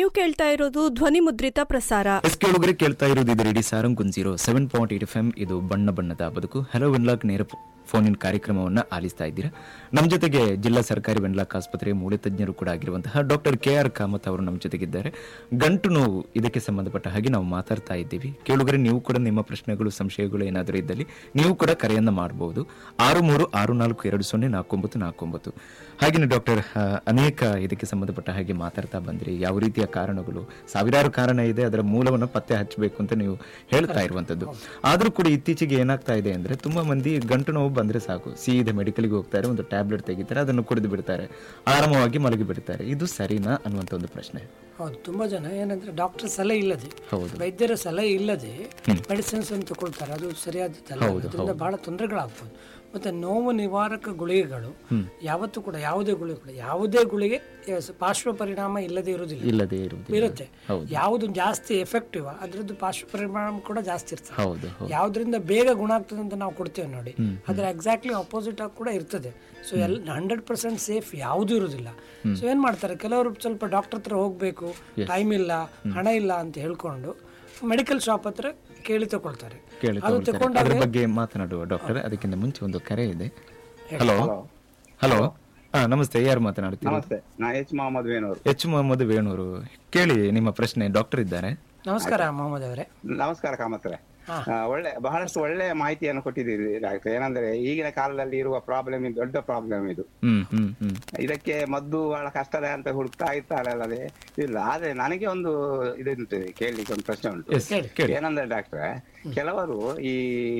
ನೀವು ಕೇಳ್ತಾ ಇರೋದು ಧ್ವನಿ ಮುದ್ರಿತ ಪ್ರಸಾರ ಎಸ್ ಕೇಳುಗರೆ ಕೇಳ್ತಾ ಇರೋದು ಇದು radio Sarang zero seven point eight F M ಇದು ಬಣ್ಣ ಬಣ್ಣದ ಬದುಕು ಹಲೋ ವೆನ್ಲಾಕ್ ನೇರ ಫೋನ್ ಇನ್ ಕಾರ್ಯಕ್ರಮವನ್ನು ಆಲಿಸ್ತಾ ಇದ್ದೀರಾ ನಮ್ಮ ಜೊತೆಗೆ ಜಿಲ್ಲಾ ಸರ್ಕಾರಿ ವೆನ್ಲಾಕ್ ಆಸ್ಪತ್ರೆ ಮೂಳೆ ತಜ್ಞರು ಕೂಡ ಆಗಿರುವಂತಹ ಡಾಕ್ಟರ್ ಕೆ ಆರ್ ಕಾಮತ್ ಅವರು ನಮ್ಮ ಜೊತೆಗಿದ್ದಾರೆ ಗಂಟು ನೋವು ಇದಕ್ಕೆ ಸಂಬಂಧಪಟ್ಟ ಹಾಗೆ ನಾವು ಮಾತಾಡ್ತಾ ಇದ್ದೀವಿ ಕೇಳುಗರೆ ನೀವು ಕೂಡ ನಿಮ್ಮ ಪ್ರಶ್ನೆಗಳು ಸಂಶಯಗಳು ಏನಾದರೂ ಇದ್ದಲ್ಲಿ ನೀವು ಕೂಡ ಕರೆಯನ್ನ ಮಾಡಬಹುದು ಆರು ಮೂರು ಆರು ನಾಲ್ಕು ಎರಡು ಸೊನ್ನೆ ನಾಲ್ಕೊಂಬತ್ತು ನಾಲ್ಕೊಂಬತ್ತು ಹಾಗೆಯೇ ಡಾಕ್ಟರ್ ಆ, ಅನೇಕ ಇದಕ್ಕೆ ಸಂಬಂಧಪಟ್ಟ ಹಾಗೆ ಮಾತಾಡ್ತಾ ಬಂದ್ರಿ ಯಾವ ರೀತಿಯ ಕಾರಣಗಳು ಸಾವಿರಾರು ಕಾರಣ ಇದೆ ಅದರ ಮೂಲವನ್ನು ಪತ್ತೆ ಹಚ್ಚಬೇಕು ಅಂತ ನೀವು ಹೇಳ್ತಾ ಇರುವಂತದ್ದು ಆದ್ರೂ ಕೂಡ ಇತ್ತೀಚೆಗೆ ಏನಾಗ್ತಾ ಇದೆ ಅಂದ್ರೆ ತುಂಬಾ ಮಂದಿ ಗಂಟು ನೋವು ಬಂದ್ರೆ ಸಾಕು ಸೀದಾ ಮೆಡಿಕಲ್ಗೆ ಹೋಗ್ತಾರೆ ಒಂದು ಟ್ಯಾಬ್ಲೆಟ್ ತೆಗಿತಾರೆ ಅದನ್ನು ಕುಡಿದು ಬಿಡ್ತಾರೆ ಆರಾಮವಾಗಿ ಮಲಗಿ ಬಿಡ್ತಾರೆ ಇದು ಸರಿನಾ ಅನ್ನುವಂತ ಒಂದು ಪ್ರಶ್ನೆ ಹೌದು ತುಂಬಾ ಜನ ಏನಂದ್ರೆ ಡಾಕ್ಟರ್ ಸಲಹೆ ಇಲ್ಲದೆ ಹೌದು ವೈದ್ಯರ ಸಲಹೆ ಇಲ್ಲದೆ ಮೆಡಿಸಿನ್ಸ್ ಅನ್ನು ತಗೊಳ್ತಾರೆ ಅದು ಸರಿಯಾದದ್ದಲ್ಲ ಅದರಿಂದ ಬಹಳ ತೊಂದರೆಗಳಾಗ್ಬೋದು ಮತ್ತೆ ನೋವು ನಿವಾರಕ ಗುಳಿಗೆಗಳು ಯಾವತ್ತೂ ಕೂಡ ಯಾವುದೇ ಗುಳಿಗೆ ಕೂಡ ಯಾವುದೇ ಗುಳಿಗೆ ಎಸ್, ಪಾರ್ಶ್ವ ಪರಿಣಾಮ ಇಲ್ಲದೆ ಇರುವುದಿಲ್ಲ ಇಲ್ಲದೆ ಇರುವುದಿಲ್ಲ ಇರುತ್ತೆ ಯಾವುದು ಜಾಸ್ತಿ ಎಫೆಕ್ಟಿವ್ ಅದರದ್ದು ಪಾರ್ಶ್ವ ಪರಿಣಾಮ ಕೂಡ ಜಾಸ್ತಿ ಇರ್ತದೆ ಹೌದು ಹೌದು ಯಾವ್ದ್ರಿಂದ ಬೇಗ ಗುಣ ಆಗ್ತದೆ ಅಂತ ನಾವು ಕೊಡ್ತೇವೆ ನೋಡಿ ಅದ್ರ ಎಕ್ಸಾಕ್ಟ್ಲಿ ಅಪೋಸಿಟ್ ಆಗಿ ಕೂಡ ಇರ್ತದೆ so all hundred percent safe ಯಾವುದೂ ಇರುವುದಿಲ್ಲ ಸೊ ಏನ್ ಮಾಡ್ತಾರೆ ಕೆಲವರು ಸ್ವಲ್ಪ ಡಾಕ್ಟರ್ ಹತ್ರ ಹೋಗ್ಬೇಕು ಟೈಮ್ ಇಲ್ಲ ಹಣ ಇಲ್ಲ ಅಂತ ಹೇಳ್ಕೊಂಡು ಮೆಡಿಕಲ್ ಶಾಪ್ ಹತ್ರ ಕೇಳಿ ತಗೊಳ್ತಾರೆ ಕೇಳಿ ಅದು ತಗೊಳ್ತಾರೆ. ತಗೊಂಡಾಗ ಅದ್ರ ಬಗ್ಗೆ ಮಾತನಾಡುವ ಡಾಕ್ಟರ್ ಅದಕ್ಕಿಂತ ಮುಂಚೆ ಒಂದು ಕರೆ ಇದೆ ಹಲೋ ಹಲೋ ಹಾ ನಮಸ್ತೆ ಯಾರು ಮಾತನಾಡ್ತೀರಿ ನಮಸ್ತೆ ನಾ ಎಚ್ ಮೊಹಮ್ಮದ್ ವೇಣೂರು ಎಚ್ ಮೊಹಮ್ಮದ್ ವೇಣೂರು ಕೇಳಿ ನಿಮ್ಮ ಪ್ರಶ್ನೆ ಡಾಕ್ಟರ್ ಇದ್ದಾರೆ ನಮಸ್ಕಾರ ಮೊಹಮ್ಮದ್ ಅವರೇ ನಮಸ್ಕಾರ ಕಾಮತ್ರೆ ಆ, ಒಳ್ಳೆ ಬಹಳಷ್ಟು ಒಳ್ಳೆ ಮಾಹಿತಿಯನ್ನು ಕೊಟ್ಟಿದ್ದೀರಿ ಡಾಕ್ಟರ್ ಏನಂದ್ರೆ ಈಗಿನ ಕಾಲದಲ್ಲಿ ಇರುವ ಪ್ರಾಬ್ಲಮ್ ಇದು ದೊಡ್ಡ ಪ್ರಾಬ್ಲಮ್ ಇದು ಹ್ಮ್ ಹ್ಮ್ ಹ್ಮ್ ಇದಕ್ಕೆ ಮದ್ದು ಬಹಳ ಕಷ್ಟದ ಅಂತ ಹುಡುಕ್ತಾ ಇರ್ತಾರೆ ಅಲ್ಲದೆ ಇಲ್ಲ ಆದ್ರೆ ನನಗೆ ಒಂದು ಇದುಂಟು ಕೇಳಲಿಕ್ಕೆ ಒಂದು ಪ್ರಶ್ನೆ ಉಂಟು ಎಸ್ ಕೇಳಿ ಏನಂದ್ರೆ ಡಾಕ್ಟ್ರೆ ಕೆಲವರು ಈ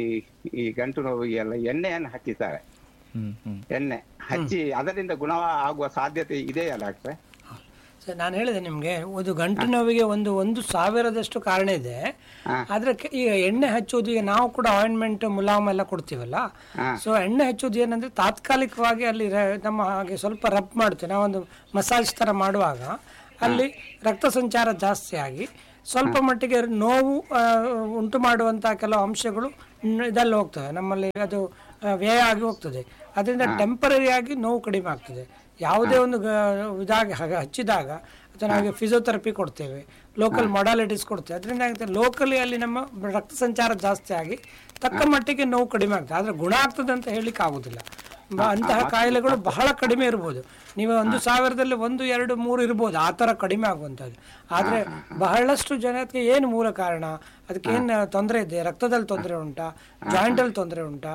ಈ ಗಂಟು ನೋವಿಗೆಲ್ಲ ಎಣ್ಣೆಯನ್ನು ಹಚ್ಚಿದ್ದಾರೆ ಹ್ಮ್ ಹ್ಮ್ ಎಣ್ಣೆ ಹಚ್ಚಿ ಅದರಿಂದ ಗುಣ ಆಗುವ ಸಾಧ್ಯತೆ ಇದೆಯಾ ಡಾಕ್ಟ್ರೆ ಸರ್ ನಾನು ಹೇಳಿದೆ ನಿಮಗೆ ಒಂದು ಗಂಟು ನೋವಿಗೆ ಒಂದು ಒಂದು ಸಾವಿರದಷ್ಟು ಕಾರಣ ಇದೆ ಆದ್ರೆ ಕೆ- ಈಗ ಎಣ್ಣೆ ಹಚ್ಚೋದು ಈಗ ನಾವು ಕೂಡ ಆಯಿಂಟ್ಮೆಂಟ್ ಮುಲಾಮ್ ಎಲ್ಲ ಕೊಡ್ತೀವಲ್ಲ ಸೊ ಎಣ್ಣೆ ಹಚ್ಚೋದು ಏನಂದ್ರೆ ತಾತ್ಕಾಲಿಕವಾಗಿ ಅಲ್ಲಿ ರ- ನಮ್ಮ ಹಾಗೆ ಸ್ವಲ್ಪ ರಬ್ ಮಾಡ್ತೇವೆ ನಾವೊಂದು ಮಸಾಜ್ ತರ ಮಾಡುವಾಗ ಅಲ್ಲಿ ರಕ್ತ ಸಂಚಾರ ಜಾಸ್ತಿ ಆಗಿ ಸ್ವಲ್ಪ ಮಟ್ಟಿಗೆ ನೋವು ಆ, ಉಂಟು ಮಾಡುವಂತಹ ಕೆಲವು ಅಂಶಗಳು ನ್- ಇದಲ್ಲಿ ಹೋಗ್ತವೆ ನಮ್ಮಲ್ಲಿ ಅದು ಆ, ವ್ಯಯ ಆಗಿ ಹೋಗ್ತದೆ ಅದರಿಂದ ಟೆಂಪರರಿ ಆಗಿ ನೋವು ಕಡಿಮೆ ಆಗ್ತದೆ ಯಾವುದೇ ಒಂದು ಗ- ಇದಾಗಿ ಹಾಗೆ ಹಚ್ಚಿದಾಗ ಅಥವಾ ನಾವು ಫಿಸಿಯೋಥೆರಪಿ ಕೊಡ್ತೇವೆ ಲೋಕಲ್ ಮೊಡಾಲಿಟೀಸ್ ಕೊಡ್ತೇವೆ ಅದರಿಂದ ಏನಾಗುತ್ತೆ ಲೋಕಲಿ ಅಲ್ಲಿ ನಮ್ಮ ರಕ್ತ ಸಂಚಾರ ಜಾಸ್ತಿ ಆಗಿ ತಕ್ಕ ಮಟ್ಟಿಗೆ ನೋವು ಕಡಿಮೆ ಆಗ್ತದೆ ಆದರೆ ಗುಣ ಆಗ್ತದೆ ಅಂತ ಹೇಳಲಿಕ್ಕೆ ಆಗುದಿಲ್ಲ ಬ- ಅಂತಹ ಕಾಯಿಲೆಗಳು ಬಹಳ ಕಡಿಮೆ ಇರ್ಬೋದು ನೀವು ಒಂದು ಸಾವಿರದಲ್ಲಿ ಒಂದು ಎರಡು ಮೂರು ಇರ್ಬೋದು ಆ ಥರ ಕಡಿಮೆ ಆಗುವಂಥದ್ದು ಆದರೆ ಬಹಳಷ್ಟು ಜನಕ್ಕೆ ಏನು ಮೂಲ ಕಾರಣ ಅದಕ್ಕೆ ಏನು ತೊಂದರೆ ಇದೆ ರಕ್ತದಲ್ಲಿ ತೊಂದರೆ ಉಂಟಾ ಜಾಯಿಂಟಲ್ಲಿ ತೊಂದರೆ ಉಂಟಾ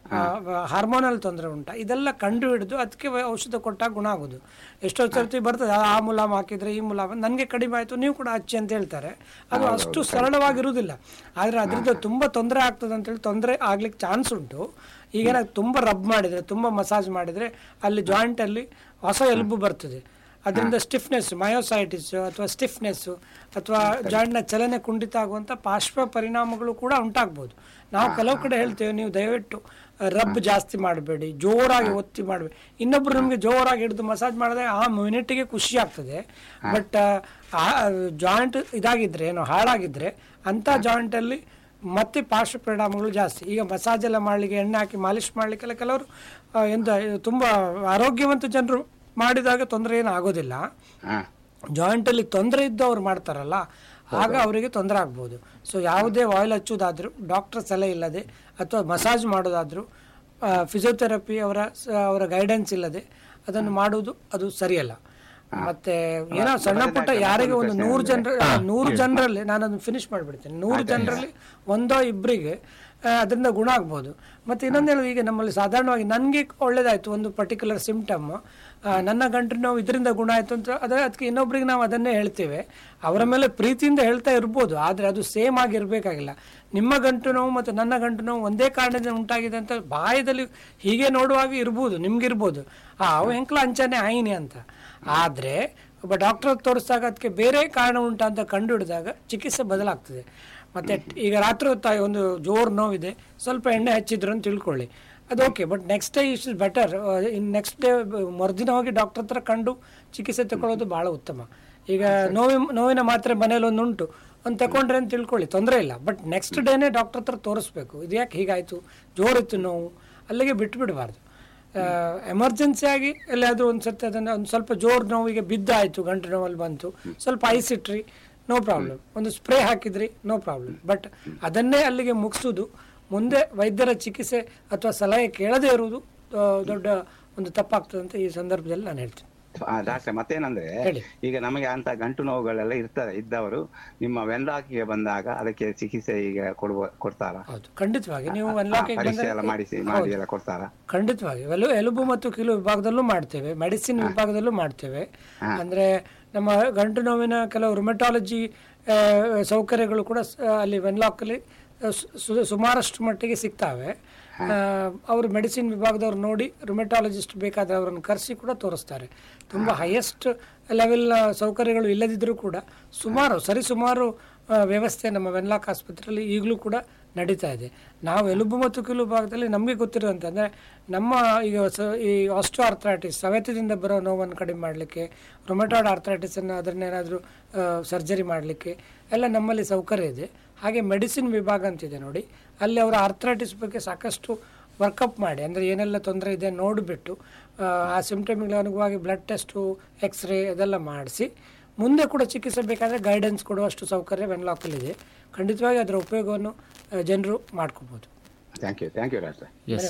ಹಾರ್ಮೋನಲ್ ತೊಂದರೆ ಉಂಟಾ ಇದೆಲ್ಲ ಕಂಡು ಹಿಡಿದು ಅದಕ್ಕೆ ವ- ಔಷಧ ಕೊಟ್ಟಾಗ ಗುಣ ಆಗೋದು ಎಷ್ಟೋ ಸರ್ತಿ ಬರ್ತದೆ ಆ ಮುಲಾಮ್ ಹಾಕಿದ್ರೆ ಈ ಮುಲಾಮ್ ನನಗೆ ಕಡಿಮೆ ಆಯಿತು ನೀವು ಕೂಡ ಹಚ್ಚಿ ಅಂತ ಹೇಳ್ತಾರೆ ಅದು ಅಷ್ಟು ಸರಳವಾಗಿರುವುದಿಲ್ಲ ಆದರೆ ಅದರಿಂದ ತುಂಬ ತೊಂದರೆ ಆಗ್ತದೆ ಅಂತೇಳಿ ತೊಂದರೆ ಆಗ್ಲಿಕ್ಕೆ ಚಾನ್ಸ್ ಉಂಟು ಈಗ ನಾವು ತುಂಬ ರಬ್ ಮಾಡಿದರೆ ತುಂಬ ಮಸಾಜ್ ಮಾಡಿದರೆ ಅಲ್ಲಿ ಜಾಯಿಂಟಲ್ಲಿ ಹೊಸ ಎಲುಬು ಬರ್ತದೆ ಅದರಿಂದ ಸ್ಟಿಫ್ನೆಸ್ ಮಯೋಸೈಟಿಸ್ ಅಥವಾ ಸ್ಟಿಫ್ನೆಸ್ ಅಥವಾ ಜಾಯಿಂಟ್ನ ಚಲನೆ ಕುಂಠಿತ ಆಗುವಂಥ ಪಾರ್ಶ್ವ ಪರಿಣಾಮಗಳು ಕೂಡ ಉಂಟಾಗ್ಬೋದು ನಾವು ಕೆಲವು ಕಡೆ ಹೇಳ್ತೇವೆ ನೀವು ದಯವಿಟ್ಟು ರಬ್ ಜಾಸ್ತಿ ಮಾಡಬೇಡಿ ಜೋರಾಗಿ ಒತ್ತಿ ಮಾಡಬೇಡಿ ಇನ್ನೊಬ್ರು ನಮಗೆ ಜೋರಾಗಿ ಹಿಡಿದು ಮಸಾಜ್ ಮಾಡಿದಾಗ ಆ ಮಿನಿಟಿಗೆ ಖುಷಿ ಆಗ್ತದೆ ಬಟ್ ಆ ಜಾಯಿಂಟ್ ಇದಾಗಿದ್ರೆ ಏನು ಹಾಳಾಗಿದ್ರೆ ಅಂಥ ಜಾಯಿಂಟಲ್ಲಿ ಮತ್ತೆ ಪಾರ್ಶ್ವ ಪರಿಣಾಮಗಳು ಜಾಸ್ತಿ ಈಗ ಮಸಾಜ್ ಎಲ್ಲ ಮಾಡಲಿಕ್ಕೆ ಎಣ್ಣೆ ಹಾಕಿ ಮಾಲಿಶ್ ಮಾಡಲಿಕ್ಕೆಲ್ಲ ಕೆಲವರು ಆ, ಎಂತ ತುಂಬ ಆರೋಗ್ಯವಂತ ಜನರು ಮಾಡಿದಾಗ ತೊಂದರೆ ಏನು ಆಗೋದಿಲ್ಲ ಹಾ ಜಾಯಿಂಟಲ್ಲಿ ತೊಂದರೆ ಇದ್ದವ್ರು ಮಾಡ್ತಾರಲ್ಲ ಆಗ ಅವರಿಗೆ ತೊಂದರೆ ಆಗ್ಬೋದು ಸೊ ಯಾವುದೇ ಆಯಿಲ್ ಹಚ್ಚೋದಾದ್ರೂ ಡಾಕ್ಟರ್ ಸಲಹೆ ಇಲ್ಲದೆ ಅಥವಾ ಮಸಾಜ್ ಮಾಡೋದಾದ್ರೂ ಫಿಸಿಯೋಥೆರಪಿ ಅವರ ಸ- ಅವರ ಗೈಡೆನ್ಸ್ ಇಲ್ಲದೆ ಅದನ್ನು ಮಾಡುವುದು ಅದು ಸರಿಯಲ್ಲ ಮತ್ತೆ ಏನೋ ಸಣ್ಣ ಪುಟ್ಟ ಯಾರಿಗೆ ಒಂದು ನೂರು ಜನರ ನೂರು ಜನರಲ್ಲಿ ನಾನು ಅದನ್ನು ಫಿನಿಶ್ ಮಾಡಿಬಿಡ್ತೇನೆ ನೂರು ಜನರಲ್ಲಿ ಒಂದೋ ಇಬ್ಬರಿಗೆ ಅದರಿಂದ ಗುಣ ಆಗ್ಬೋದು ಮತ್ತೆ ಇನ್ನೊಂದು ಹೇಳೋದು ಈಗ ನಮ್ಮಲ್ಲಿ ಸಾಧಾರಣವಾಗಿ ನನಗೆ ಒಳ್ಳೇದಾಯ್ತು ಒಂದು ಪರ್ಟಿಕ್ಯುಲರ್ ಸಿಂಪ್ಟಮ್ ನನ್ನ ಗಂಟು ನೋವು ಇದರಿಂದ ಗುಣ ಆಯ್ತು ಅಂತ ಅದೇ ಅದಕ್ಕೆ ಇನ್ನೊಬ್ರಿಗೆ ನಾವು ಅದನ್ನೇ ಹೇಳ್ತೇವೆ ಅವರ ಮೇಲೆ ಪ್ರೀತಿಯಿಂದ ಹೇಳ್ತಾ ಇರ್ಬೋದು ಆದರೆ ಅದು ಸೇಮ್ ಆಗಿ ಇರಬೇಕಾಗಿಲ್ಲ ನಿಮ್ಮ ಗಂಟು ನೋವು ಮತ್ತು ನನ್ನ ಗಂಟು ನೋವು ಒಂದೇ ಕಾರಣದಿಂದ ಉಂಟಾಗಿದೆ ಅಂತ ಬಾಯದಲ್ಲಿ ಹೀಗೆ ನೋಡುವಾಗ ಇರ್ಬೋದು ನಿಮ್ಗಿರ್ಬೋದು ಆ ಅವು ಹೆಂಕ್ಲ ಅಂಚನೆ ಆಯಿನಿ ಅಂತ ಆದರೆ ಒಬ್ಬ ಡಾಕ್ಟರ್ ತೋರಿಸಿದಾಗ ಅದಕ್ಕೆ ಬೇರೆ ಕಾರಣ ಉಂಟಾ ಅಂತ ಕಂಡು ಹಿಡಿದಾಗ ಚಿಕಿತ್ಸೆ ಬದಲಾಗ್ತದೆ ಮತ್ತೆ ಈಗ ರಾತ್ರಿ ಹೊತ್ತಾಗಿ ಒಂದು ಜೋರು ನೋವಿದೆ ಸ್ವಲ್ಪ ಎಣ್ಣೆ ಹಚ್ಚಿದ್ರು ಅಂತ ತಿಳ್ಕೊಳ್ಳಿ ಅದು okay but next day is better in next day ಮರುದಿನ ಹೋಗಿ ಡಾಕ್ಟರ್ ಹತ್ರ ಕಂಡು ಚಿಕಿತ್ಸೆ ತಗೊಳ್ಳೋದು ಭಾಳ ಉತ್ತಮ ಈಗ ನೋವಿ ನೋವಿನ ಮಾತ್ರೆ ಮನೇಲಿ ಒಂದು ಉಂಟು ಒಂದು ತಗೊಂಡ್ರೆ ಅಂತ ತಿಳ್ಕೊಳ್ಳಿ ತೊಂದರೆ ಇಲ್ಲ ಬಟ್ ನೆಕ್ಸ್ಟ್ ಡೇನೇ ಡಾಕ್ಟರ್ ಹತ್ರ ತೋರಿಸ್ಬೇಕು ಇದು ಯಾಕೆ ಹೀಗಾಯಿತು ಜೋರಿತ್ತು ನೋವು ಅಲ್ಲಿಗೆ ಬಿಟ್ಟು ಬಿಡಬಾರ್ದು ಎಮರ್ಜೆನ್ಸಿ ಆಗಿ ಎಲ್ಲಾದ್ರೂ ಒಂದು ಸತಿ ಅದನ್ನ ಒಂದು ಸ್ವಲ್ಪ ಜೋರು ನೋವಿಗೆ ಬಿದ್ದಾಯ್ತು ಗಂಟು ನೋವಲ್ಲಿ ಬಂತು ಸ್ವಲ್ಪ ಐಸ್ ಇಟ್ರಿ ನೋ ಪ್ರಾಬ್ಲಮ್ ಒಂದು ಸ್ಪ್ರೇ ಹಾಕಿದ್ರಿ ನೋ ಪ್ರಾಬ್ಲಮ್ ಬಟ್ ಅದನ್ನೇ ಅಲ್ಲಿಗೆ ಮುಗಿಸೋದು ಮುಂದೆ ವೈದ್ಯರ ಚಿಕಿತ್ಸೆ ಅಥವಾ ಸಲಹೆ ಕೇಳದೇ ಇರುವುದು ಆ, ದೊಡ್ಡ ಒಂದು ತಪ್ಪಾಗ್ತದೆ ಅಂತ ಈ ಸಂದರ್ಭದಲ್ಲಿ ನಾನು ಹೇಳ್ತೀನಿ ಡಾಕ್ಟರ್ ಮತ್ತೇನಂದ್ರೆ ಹೇಳಿ. ಈಗ ನಮಗೆ ಅಂತ ಗಂಟು ನೋವುಗಳೆಲ್ಲ ಇರ್ತದೆ ಇದ್ದವರು ನಿಮ್ಮ ವೆನ್ಲಾಕಿಗೆ ಬಂದಾಗ ಅದಕ್ಕೆ ಚಿಕಿತ್ಸೆ ಈಗ ಕೊಡುವ ಕೊಡ್ತಾರಾ ಹೌದು ಖಂಡಿತವಾಗಿ ನೀವು ಆ, ಅನ್ಲಾಕಿಗೆ ಪರೀಕ್ಷೆ ಎಲ್ಲ ಮಾಡಿಸಿ ಮಾಡಿ ಎಲ್ಲ ಕೊಡ್ತಾರಾ ಖಂಡಿತವಾಗಿ ಎಲು ಎಲುಬು ಮತ್ತು ಕೀಲು ವಿಭಾಗದಲ್ಲೂ ಮಾಡ್ತೇವೆ ಮೆಡಿಸಿನ್ ವಿಭಾಗದಲ್ಲೂ ಮಾಡ್ತೇವೆ ಅಂದ್ರೆ ನಮ್ಮ ಗಂಟು ನೋವಿನ ಕೆಲವು ರುಮೆಟಾಲಜಿ ಸೌಕರ್ಯಗಳು ಕೂಡ ಸ- ಅಲ್ಲಿ ವೆನ್ಲಾಕಲ್ಲಿ ಸುಮಾರಷ್ಟು ಮಟ್ಟಿಗೆ ಸಿಗ್ತಾವೆ ಆ, ಅವರು ಮೆಡಿಸಿನ್ ವಿಭಾಗದವ್ರು ನೋಡಿ ರುಮೆಟಾಲಜಿಸ್ಟ್ ಬೇಕಾದ್ರೆ ಅವರನ್ನು ಕರೆಸಿ ಕೂಡ ತೋರಿಸ್ತಾರೆ ತುಂಬ ಹೈಯೆಸ್ಟ್ ಲೆವೆಲ್ನ ಸೌಕರ್ಯಗಳು ಇಲ್ಲದಿದ್ದರೂ ಕೂಡ ಸುಮಾರು ಸರಿಸುಮಾರು ಆ, ವ್ಯವಸ್ಥೆ ನಮ್ಮ ವೆನ್ಲಾಕ್ ಆಸ್ಪತ್ರೆಯಲ್ಲಿ ಈಗಲೂ ಕೂಡ ನಡೀತಾ ಇದೆ ನಾವು ಎಲುಬು ಮತ್ತು ಕೀಲು ಭಾಗದಲ್ಲಿ ನಮಗೆ ಗೊತ್ತಿರುವಂಥ ಅಂದರೆ ನಮ್ಮ ಈಗ ಸ ಈ ಆಸ್ಟೋ ಆರ್ಥ್ರೈಟಿಸ್ ಸವೆತದಿಂದ ಬರೋ ನೋವನ್ನು ಕಡಿಮೆ ಮಾಡಲಿಕ್ಕೆ ರೊಮೆಟಾಯ್ಡ್ ಆರ್ಥ್ರೈಟಿಸನ್ನು ಅದನ್ನೇನಾದರೂ ಸರ್ಜರಿ ಮಾಡಲಿಕ್ಕೆ ಎಲ್ಲ ನಮ್ಮಲ್ಲಿ ಸೌಕರ್ಯ ಇದೆ ಹಾಗೆ ಮೆಡಿಸಿನ್ ವಿಭಾಗ ಅಂತಿದೆ ನೋಡಿ ಅಲ್ಲಿ ಅವರ ಆರ್ಥ್ರೈಟಿಸ್ ಬಗ್ಗೆ ಸಾಕಷ್ಟು ವರ್ಕಪ್ ಮಾಡಿ ಅಂದರೆ ಏನೆಲ್ಲ ತೊಂದರೆ ಇದೆ ನೋಡಿಬಿಟ್ಟು ಆ ಸಿಂಪ್ಟಮ್ಗಳ ಅನುಗುಣವಾಗಿ ಬ್ಲಡ್ ಟೆಸ್ಟು ಎಕ್ಸ್ರೇ ಅದೆಲ್ಲ ಮಾಡಿಸಿ ಮುಂದೆ ಕೂಡ ಚಿಕಿತ್ಸೆ ಬೇಕಾದರೆ ಗೈಡೆನ್ಸ್ ಕೊಡುವಷ್ಟು ಸೌಕರ್ಯ ವೆನ್ಲಾಕಲ್ಲಿದೆ ಖಂಡಿತವಾಗಿ ಅದರ ಉಪಯೋಗವನ್ನು ಜನರು ಮಾಡ್ಕೋಬೋದು thank you thank you doctor yes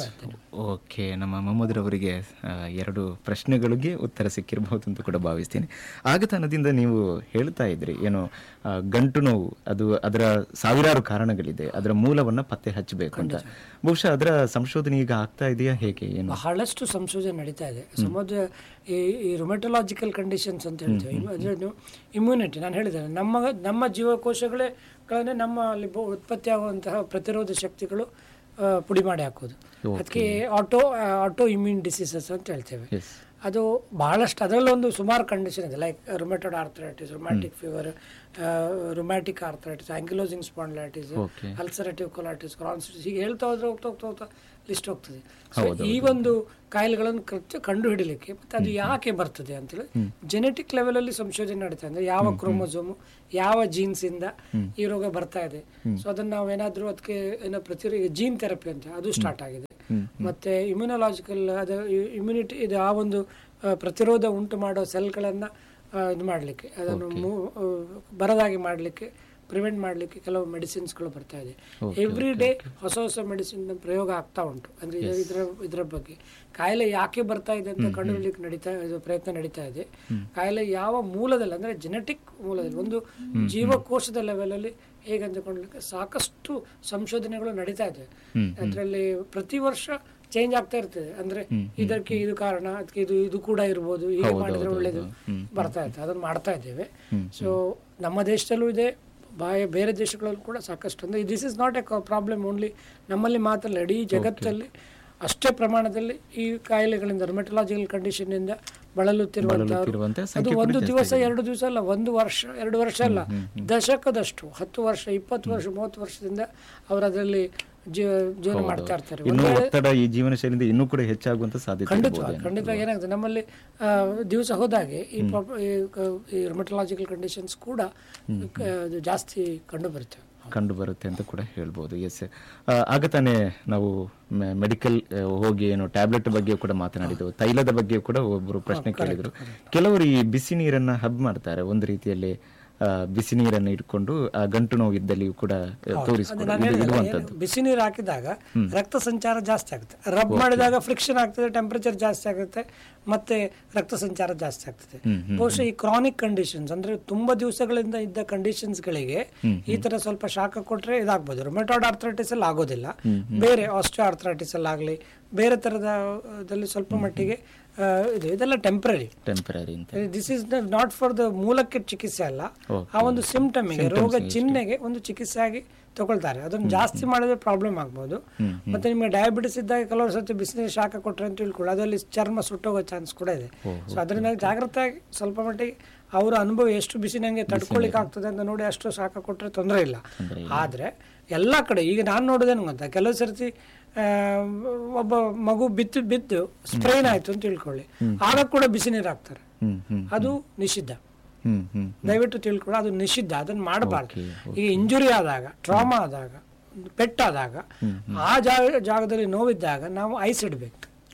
okay ನಮ್ಮ ಮೊಹಮ್ಮದ್ ರವರಿಗೆ ಆ, ಎರಡು ಪ್ರಶ್ನೆಗಳಿಗೆ ಉತ್ತರ ಸಿಕ್ಕಿರಬಹುದು ಅಂತ ಕೂಡ ಭಾವಿಸ್ತೀನಿ ಆಗತನದಿಂದ ನೀವು ಹೇಳ್ತಾ ಇದ್ರಿ ಏನು ಆ, ಗಂಟು ನೋವು ಅದು ಅದರ ಸಾವಿರಾರು ಕಾರಣಗಳಿದೆ ಅದರ ಮೂಲವನ್ನ ಪತ್ತೆ ಹಚ್ಚಬೇಕು ಅಂತ ಬಹುಶಃ ಅದರ ಸಂಶೋಧನೆ ಈಗ ಆಗ್ತಾ ಇದೆಯಾ ಹೇಗೆ ಏನು ಬಹಳಷ್ಟು ಸಂಶೋಧನೆ ನಡೀತಾ ಇದೆ ಸಮುದ್ರ ಈ ಈ ರೊಮೆಟೊಲಾಜಿಕಲ್ ಕಂಡೀಷನ್ಸ್ ಅಂತ ಹೇಳ್ತೇವೆ ಇಮ್- ಅಂದ್ರೆ ಇಮ್ಯುನಿಟಿ ನಾನು ಹೇಳಿದ್ದೇನೆ ನಮ್ಮ ನಮ್ಮ ಜೀವಕೋಶಗಳೇ ಗಳನ್ನೇ ನಮ್ಮ ಅಲ್ಲಿ ಬ- ಉತ್ಪತ್ತಿಯಾಗುವಂತಹ ಪ್ರತಿರೋಧ ಶಕ್ತಿಗಳು ಆ, ಪುಡಿ ಮಾಡಿ ಹಾಕೋದು ಅದಕ್ಕೆ ಆಟೋ ಆಟೋ ಇಮ್ಯೂನ್ ಡಿಸೀಸಸ್ ಅಂತ ಹೇಳ್ತೇವೆ ಎಸ್ ಅದು ಬಹಳಷ್ಟು ಅದರಲ್ಲೊಂದು ಸುಮಾರು ಕಂಡೀಷನ್ ಇದೆ like rheumatoid arthritis rheumatic fever rheumatic arthritis ankylosing spondylitis Okay. Ulcerative colitis ಕ್ರಾನ್ಸಿಟಿಸ್ ಹೀಗೆ ಹೇಳ್ತಾ ಹೋದ್ರೆ ಹೋಗ್ತಾ ಹೋಗ್ತಾ ಹೋಗ್ತಾ ಲಿಸ್ಟ್ ಹೋಗ್ತದೆ ಸೊ ಈ ಒಂದು ಕಾಯಿಲೆಗಳನ್ನು ಕೃತ್ಯ ಕಂಡು ಹಿಡಿಲಿಕ್ಕೆ ಮತ್ತೆ ಅದು ಯಾಕೆ ಬರ್ತದೆ ಅಂತೇಳಿ ಜೆನೆಟಿಕ್ ಲೆವೆಲ್ ಅಲ್ಲಿ ಸಂಶೋಧನೆ ನಡೀತಾ ಅಂದ್ರೆ ಯಾವ ಕ್ರೋಮೋಸೋಮು ಯಾವ ಜೀನ್ಸ್ ಇಂದ ಈ ರೋಗ ಬರ್ತಾ ಇದೆ ಸೊ ಅದನ್ನ ನಾವು ಏನಾದ್ರೂ ಅದಕ್ಕೆ ಏನೋ ಪ್ರತಿ ಜೀನ್ ಥೆರಪಿ ಅಂತ ಅದು ಸ್ಟಾರ್ಟ್ ಆಗಿದೆ ಮತ್ತೆ ಇಮ್ಯುನಲಾಜಿಕಲ್ ಅದು ಇಮ್ಯುನಿಟಿ ಇದು ಆ ಒಂದು ಆ, ಪ್ರತಿರೋಧ ಉಂಟು ಮಾಡೋ ಸೆಲ್ಗಳನ್ನ ಇದು ಮಾಡಲಿಕ್ಕೆ ಅದನ್ನು ಮೂ- ಆ, ಬರದಾಗಿ ಮಾಡಲಿಕ್ಕೆ ಪ್ರಿವೆಂಟ್ ಮಾಡಲಿಕ್ಕೆ ಕೆಲವು ಮೆಡಿಸಿನ್ಸ್ಗಳು ಬರ್ತಾ ಇದೆ ಎವ್ರಿ ಡೇ ಹೊಸ ಹೊಸ ಮೆಡಿಸಿನ್ ಪ್ರಯೋಗ ಆಗ್ತಾ ಉಂಟು ಅಂದ್ರೆ ಇದು- ಇದರ ಇದರ ಬಗ್ಗೆ ಕಾಯಿಲೆ ಯಾಕೆ ಬರ್ತಾ ಇದೆ ಅಂತ ಕಂಡುಹಿಡಿಯಲಿಕ್ಕೆ ನಡೀತಾ ಇದು ಪ್ರಯತ್ನ ನಡೀತಾ ಇದೆ ಕಾಯಿಲೆ ಯಾವ ಮೂಲದಲ್ಲಿ ಅಂದ್ರೆ ಜೆನೆಟಿಕ್ ಮೂಲದಲ್ಲಿ ಒಂದು ಜೀವಕೋಶದ ಲೆವೆಲಲ್ಲಿ ಹೇಗೆ ಅಂದುಕೊಳ್ಳಲಿಕ್ಕೆ ಸಾಕಷ್ಟು ಸಂಶೋಧನೆಗಳು ನಡೀತಾ ಇದೆ ಅದರಲ್ಲಿ ಪ್ರತಿ ವರ್ಷ ಚೇಂಜ್ ಆಗ್ತಾ ಇರ್ತದೆ ಅಂದ್ರೆ ಇದಕ್ಕೆ ಇದು ಕಾರಣ ಅದಕ್ಕೆ ಇದು ಇದು ಕೂಡ ಇರ್ಬೋದು ಹೀಗೆ ಮಾಡಿದ್ರೆ ಒಳ್ಳೇದು ಬರ್ತಾ ಇರ್ತದೆ ಅದನ್ನು ಮಾಡ್ತಾ ಇದ್ದೇವೆ ಸೊ ನಮ್ಮ ದೇಶದಲ್ಲೂ ಇದೆ ಬಾಯ ಬೇರೆ ದೇಶಗಳಲ್ಲೂ ಕೂಡ ಸಾಕಷ್ಟು ಅಂದ್ರೆ this is not a problem only ನಮ್ಮಲ್ಲಿ ಮಾತ್ರ ಇಡೀ ಜಗತ್ತಲ್ಲಿ ಅಷ್ಟೇ ಪ್ರಮಾಣದಲ್ಲಿ ಈ ಕಾಯಿಲೆಗಳಿಂದ ರುಮೆಟಲಾಜಿಕಲ್ ಕಂಡೀಷನ್ ಇಂದ ಬಳಲುತ್ತಿರುವಂತಹವರು ಬಳಲುತ್ತಿರುವಂತಹ ಅದು ಒಂದು ದಿವಸ ಎರಡು ದಿವಸ ಅಲ್ಲ ಒಂದು ವರ್ಷ ಎರಡು ವರ್ಷ ಅಲ್ಲ ದಶಕದಷ್ಟು ಹತ್ತು ವರ್ಷ ಇಪ್ಪತ್ತು ವರ್ಷ ಮೂವತ್ತು ವರ್ಷದಿಂದ ಅವರು ಅದರಲ್ಲಿ ಜೀವ ಜೀವನ ಮಾಡ್ತಾ ಇರ್ತಾರೆ ಇನ್ನೂ ಒತ್ತಡ ಈ ಜೀವನ ಶೈಲಿಯಿಂದ ಇನ್ನೂ ಕೂಡ ಹೆಚ್ಚಾಗುವಂತ ಸಾಧ್ಯತೆ ಖಂಡಿತವಾಗಿ ಖಂಡಿತವಾಗಿ ಏನಾಗುತ್ತೆ ನಮ್ಮಲ್ಲಿ ಆ, ದಿವಸ ಹೋದಾಗೆ ಈ ಪ್ರಾಬ್- ಈ ಕ- ಈ ರುಮಟಲಾಜಿಕಲ್ ಕಂಡೀಷನ್ಸ್ ಕೂಡ ಕ- ಅದು ಜಾಸ್ತಿ ಕಂಡು ಬರ್ತವೆ ಕಂಡು ಬರುತ್ತೆ ಅಂತ ಕೂಡ ಹೇಳ್ಬೋದು ಎಸ್ ಆಗ ತಾನೇ ನಾವು ಮೆಡಿಕಲ್ ಹೋಗಿ ಏನು ಟ್ಯಾಬ್ಲೆಟ್ ಬಗ್ಗೆ ಕೂಡ ಮಾತನಾಡಿದ್ದು ತೈಲದ ಬಗ್ಗೆ ಕೂಡ ಒಬ್ಬರು ಪ್ರಶ್ನೆ ಕೇಳಿದ್ರು ಕೆಲವರು ಈ ಬಿಸಿ ನೀರನ್ನ ಹಬ್ ಮಾಡ್ತಾರೆ ಒಂದು ರೀತಿಯಲ್ಲಿ ಆ, ಬಿಸಿ ನೀರನ್ನು ಇಟ್ಕೊಂಡು ಆ ಗಂಟು ನೋವು ಇದ್ದಲ್ಲಿಯೂ ಕೂಡ ತೋರಿಸಿಕೊಂಡು ಇರುವಂತದ್ದು ಬಿಸಿ ನೀರು ಹಾಕಿದಾಗ ರಕ್ತ ಸಂಚಾರ ಜಾಸ್ತಿ ಆಗುತ್ತೆ ರಬ್ ಮಾಡಿದಾಗ ಫ್ರಿಕ್ಷನ್ ಆಗ್ತದೆ ಟೆಂಪರೇಚರ್ ಜಾಸ್ತಿ ಆಗುತ್ತೆ ಮತ್ತೆ ರಕ್ತ ಸಂಚಾರ ಜಾಸ್ತಿ ಆಗ್ತದೆ ಬಹುಶಃ ಈ ಕ್ರಾನಿಕ್ ಕಂಡೀಷನ್ಸ್ ಅಂದ್ರೆ ತುಂಬಾ ದಿವಸಗಳಿಂದ ಇದ್ದ ಕಂಡೀಷನ್ಸ್ ಗಳಿಗೆ ಈ ತರ ಸ್ವಲ್ಪ ಶಾಖ ಕೊಟ್ರೆ ಇದಾಗ್ಬೋದು ರೊಮೆಟಾಯ್ಡ್ ಆರ್ಥರೈಟಿಸ್ ಅಲ್ಲಿ ಆಗೋದಿಲ್ಲ ಬೇರೆ ಆಸ್ಟಿಯೋ ಆರ್ಥರೈಟಿಸ್ ಅಲ್ಲಿ ಆಗ್ಲಿ ಬೇರೆ ತರದ ದಲ್ಲಿ ಸ್ವಲ್ಪ ಮಟ್ಟಿಗೆ ಆ, ಇದು ಇದೆಲ್ಲ ಟೆಂಪ್ರರಿ ಟೆಂಪರರಿ ಅಂತ this is not for the ಮೂಲಕ್ಕೆ ಚಿಕಿತ್ಸೆ ಅಲ್ಲ ಆ ಒಂದು ಸಿಂಪ್ಟಮಿಗೆ ರೋಗ ಚಿಹ್ನೆಗೆ ಒಂದು ಚಿಕಿತ್ಸೆ ಆಗಿ ತಗೊಳ್ತಾರೆ ಅದನ್ನು ಜಾಸ್ತಿ ಮಾಡಿದ್ರೆ ಪ್ರಾಬ್ಲಮ್ ಆಗ್ಬೋದು ಮತ್ತೆ ನಿಮಗೆ ಡಯಾಬಿಟಿಸ್ ಇದ್ದಾಗ ಕೆಲವರು ಸರ್ತಿ ಬಿಸಿನೀರು ಶಾಖ ಕೊಟ್ಟರೆ ಅಂತ ತಿಳ್ಕೊಳ್ಳಿ ಅದರಲ್ಲಿ ಚರ್ಮ ಸುಟ್ಟೋಗೋ ಚಾನ್ಸ್ ಕೂಡ ಇದೆ ಸೊ ಅದರಿಂದ ಜಾಗ್ರತೆಯಾಗಿ ಸ್ವಲ್ಪ ಮಟ್ಟಿಗೆ ಅವರ ಅನುಭವ ಎಷ್ಟು ಬಿಸಿ ನಂಗೆ ತಡ್ಕೊಳ್ಳಿಕ್ಕೆ ಆಗ್ತದೆ ಅಂತ ನೋಡಿ ಅಷ್ಟು ಶಾಖ ಕೊಟ್ಟರೆ ತೊಂದರೆ ಇಲ್ಲ ಆದ್ರೆ ಎಲ್ಲ ಕಡೆ ಈಗ ನಾನು ನೋಡೋದೇನು ಗೊತ್ತಾ ಕೆಲವು ಸರ್ತಿ ಆ, ಒಬ್ಬ ಮಗು ಬಿತ್ತು ಬಿದ್ದು ಸ್ಪ್ರೈನ್ ಆಯ್ತು ಅಂತ ತಿಳ್ಕೊಳ್ಳಿ ಆಗ ಕೂಡ ಬಿಸಿ ನೀರು ಹಾಕ್ತಾರೆ ಹ್ಮ್ ಹ್ಮ್ ಅದು ನಿಷಿದ್ಧ ಹ್ಮ್ ಹ್ಮ್ ದಯವಿಟ್ಟು ತಿಳ್ಕೊಳ್ಳಿ ಅದು ನಿಷಿದ್ಧ ಅದನ್ನ ಮಾಡಬಾರ್ದು ಈಗ ಇಂಜುರಿ ಆದಾಗ ಟ್ರಾಮಾ ಆದಾಗ ಒಂದು ಪೆಟ್ಟಾದಾಗ ಆ ಜಾಗ ಜಾಗದಲ್ಲಿ ನೋವಿದ್ದಾಗ ನಾವು ಐಸ್ ಇಡಬೇಕು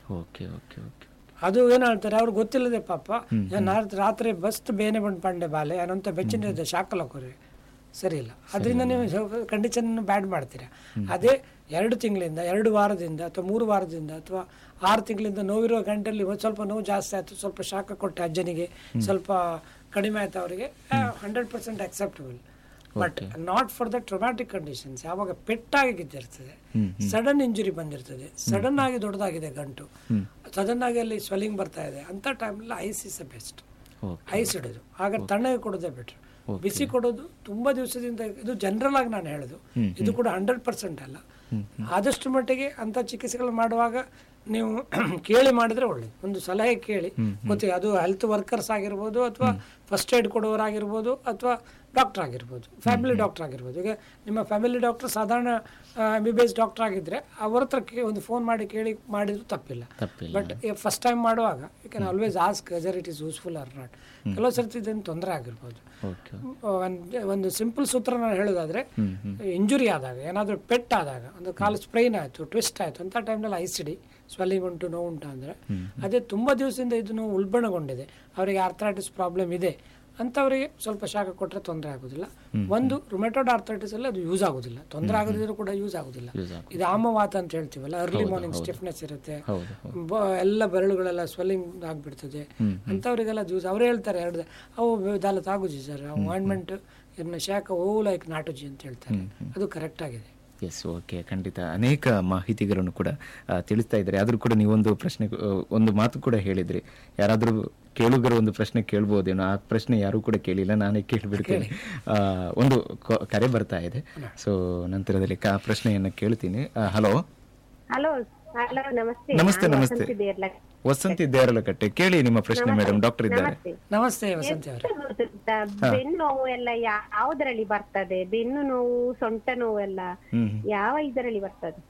ಓಕೆ ಓಕೆ ಓಕೆ ಅದು ಏನು ಹೇಳ್ತಾರೆ ಅವ್ರು ಗೊತ್ತಿಲ್ಲದೆ ಪಾಪ ನಾನು ರಾತ್ರಿ ಬಸ್ಟ್ ಬೇನೆ ಬಂದು ಪಂಡೆ ಬಾಲೆ ಅನ್ನೋಂಥ ಬೆಚ್ಚಿನ ಶಾಕಲಕೋರಿ ಸರಿ ಇಲ್ಲ ಅದರಿಂದ ನೀವು ಕಂಡೀಷನ್ ಬ್ಯಾಡ್ ಮಾಡ್ತೀರಾ ಅದೇ ಎರಡು ತಿಂಗಳಿಂದ ಎರಡು ವಾರದಿಂದ ಅಥವಾ ಮೂರು ವಾರದಿಂದ ಅಥವಾ ಆರು ತಿಂಗಳಿಂದ ನೋವಿರೋ ಗಂಟೆಯಲ್ಲಿ ಒಂದು ಸ್ವಲ್ಪ ನೋವು ಜಾಸ್ತಿ ಆಯಿತು ಸ್ವಲ್ಪ ಶಾಖ ಕೊಟ್ಟೆ ಅಜ್ಜನಿಗೆ ಸ್ವಲ್ಪ ಕಡಿಮೆ ಆಯ್ತು ಅವರಿಗೆ hundred percent acceptable but not for the traumatic conditions ಯಾವಾಗ ಪೆಟ್ಟಾಗಿ ಬಿದ್ದಿರ್ತದೆ ಸಡನ್ ಇಂಜುರಿ ಬಂದಿರ್ತದೆ ಸಡನ್ ಆಗಿ ದೊಡ್ಡದಾಗಿದೆ ಗಂಟು ಸಡನ್ ಆಗಿ ಅಲ್ಲಿ ಸ್ವೆಲ್ಲಿಂಗ್ ಬರ್ತಾ ಇದೆ ಅಂತ ಟೈಮಲ್ಲಿ ice is a best okay ice ಇಡೋದು ಆಗ ತಣ್ಣಗೆ ಕೊಡೋದೇ ಬೆಟ್ರ್ ಬಿಸಿ ಕೊಡೋದು ತುಂಬಾ ದಿವಸದಿಂದ ಇದು ಜನರಲ್ ಆಗಿ ನಾನು ಹೇಳೋದು ಇದು ಕೂಡ ಹಂಡ್ರೆಡ್ ಪರ್ಸೆಂಟ್ ಅಲ್ಲ ಆದಷ್ಟು ಮಟ್ಟಿಗೆ ಅಂತ ಚಿಕಿತ್ಸೆಗಳು ಮಾಡುವಾಗ ನೀವು ಕೇಳಿ ಮಾಡಿದ್ರೆ ಒಳ್ಳೇದು ಒಂದು ಸಲಹೆ ಕೇಳಿ ಗೊತ್ತಿಲ್ಲ ಅದು ಹೆಲ್ತ್ ವರ್ಕರ್ಸ್ ಆಗಿರ್ಬೋದು ಅಥವಾ ಫಸ್ಟ್ ಏಡ್ ಕೊಡೋರಾಗಿರ್ಬೋದು ಅಥವಾ ಡಾಕ್ಟರ್ ಆಗಿರ್ಬೋದು ಫ್ಯಾಮಿಲಿ ಡಾಕ್ಟರ್ ಆಗಿರ್ಬೋದು ಈಗ ನಿಮ್ಮ ಫ್ಯಾಮಿಲಿ ಡಾಕ್ಟರ್ ಸಾಧಾರಣ M B B S doctor ಆಗಿದ್ರೆ ಅವ್ರ ಹತ್ರ ಕೇ- ಒಂದು ಫೋನ್ ಮಾಡಿ ಕೇಳಿ ಮಾಡಿದ್ರು ತಪ್ಪಿಲ್ಲ ತಪ್ಪಿಲ್ಲ. ಬಟ್ ಫಸ್ಟ್ ಟೈಮ್ ಮಾಡುವಾಗ you can always ask whether it is useful or not ಕೆಲವು ಸರ್ತಿ ಇದನ್ನು ತೊಂದರೆ ಆಗಿರ್ಬೋದು ಓಕೆ ಒಂದು ಒಂದು ಸಿಂಪಲ್ ಸೂತ್ರ ನಾನು ಹೇಳೋದಾದ್ರೆ ಇಂಜುರಿ ಆದಾಗ ಏನಾದರೂ ಪೆಟ್ ಆದಾಗ ಒಂದು ಕಾಲು ಸ್ಪ್ರೈನ್ ಆಯಿತು ಟ್ವಿಸ್ಟ್ ಆಯಿತು ಅಂತ ಟೈಮ್ನಲ್ಲಿ ಐಸಿಡಿ ಸ್ವೆಲ್ಲಿಂಗ್ ಉಂಟು ನೋವು ಉಂಟು ಅಂದರೆ ಅದೇ ತುಂಬ ದಿವಸದಿಂದ ಇದು ನೋವು ಉಲ್ಬಣಗೊಂಡಿದೆ ಅವರಿಗೆ ಆರ್ಥ್ರೈಟಿಸ್ ಪ್ರಾಬ್ಲಮ್ ಇದೆ ಅಂಥವರಿಗೆ ಸ್ವಲ್ಪ ಶಾಖ ಕೊಟ್ಟರೆ ತೊಂದರೆ ಆಗೋದಿಲ್ಲ ಒಂದು ರುಮೆಟೋಡ್ ಆರ್ಥ್ರೈಟಿಸ್ ಅಲ್ಲಿ ಅದು ಯೂಸ್ ಆಗೋದಿಲ್ಲ ತೊಂದರೆ ಆಗದಿದ್ರು ಕೂಡ ಯೂಸ್ ಆಗೋದಿಲ್ಲ ಯೂಸ್ ಆಗ ಇದು ಆಮವಾತ ಅಂತ ಹೇಳ್ತೀವಲ್ಲ ಅರ್ಲಿ ಮಾರ್ನಿಂಗ್ ಸ್ಟಿಫ್ನೆಸ್ ಇರುತ್ತೆ ಹೌದು ಬ- ಎಲ್ಲ ಬೆರಳುಗಳೆಲ್ಲ ಸ್ವೆಲ್ಲಿಂಗ್ ಆಗ್ಬಿಡ್ತದೆ ಅಂಥವ್ರಿಗೆಲ್ಲ ಜ್ಯೂಸ್ ಅವರೇ ಹೇಳ್ತಾರೆ ಎರಡು ಅವು ದಾಲ ತಾಗುಜಿ ಸರ್ ಆಯಿಂಟ್ಮೆಂಟ್ ಇನ್ನು ಶಾಖ ಓ ಲೈಕ್ ನಾಟುಜಿ ಅಂತ ಹೇಳ್ತಾರೆ ಅದು ಕರೆಕ್ಟ್ ಆಗಿದೆ ಎಸ್ ಓಕೆ ಖಂಡಿತ ಅನೇಕ ಮಾಹಿತಿಗಳನ್ನು ಕೂಡ ಆ, ತಿಳಿಸ್ತಾ ಇದ್ದಾರೆ ಆದರೂ ಕೂಡ ನೀವೊಂದು ಪ್ರಶ್ನೆ ಆ, ಒಂದು ಮಾತು ಕೂಡ ಹೇಳಿದ್ರಿ ಯಾರಾದರೂ ಕೇಳುಗರು ಒಂದು ಪ್ರಶ್ನೆ ಕೇಳ್ಬೋದೇನೋ ಆ ಪ್ರಶ್ನೆ ಯಾರೂ ಕೂಡ ಕೇಳಿಲ್ಲ ನಾನೇ ಕೇಳಿಬಿಡ್ತೀನಿ ಆ, ಒಂದು ಕ- ಕರೆ ಬರ್ತಾ ಇದೆ ಸೊ ನಂತರದಲ್ಲಿ ಆ ಪ್ರಶ್ನೆಯನ್ನು ಕೇಳ್ತೀನಿ ಹಲೋ ಹಲೋ ಹಲೋ ನಮಸ್ತೆ ನಮಸ್ತೆ ನಾನು ನಮಸ್ತೆ ವಸಂತಿ ದೇರ್ಲಕ್. ವಸಂತಿ ದೇರಲಕಟ್ಟೆ ಕೇಳಿ ನಿಮ್ಮ ಪ್ರಶ್ನೆ ಮೇಡಮ್ ಡಾಕ್ಟರ್ ಇದ್ದಾರೆ ನಮಸ್ತೆ ನಮಸ್ತೆ ವಸಂತಿ ಅವರೇ ಗೊತ್ತುಂಟಾ? ಬೆನ್ನು ನೋವು ಎಲ್ಲ ಯಾವುದರಲ್ಲಿ ಬರ್ತದೆ ಬೆನ್ನು ನೋವು ಸೊಂಟ ನೋವು ಎಲ್ಲ ಹ್ಮ್ ಯಾವ ಇದರಲ್ಲಿ ಬರ್ತದೆ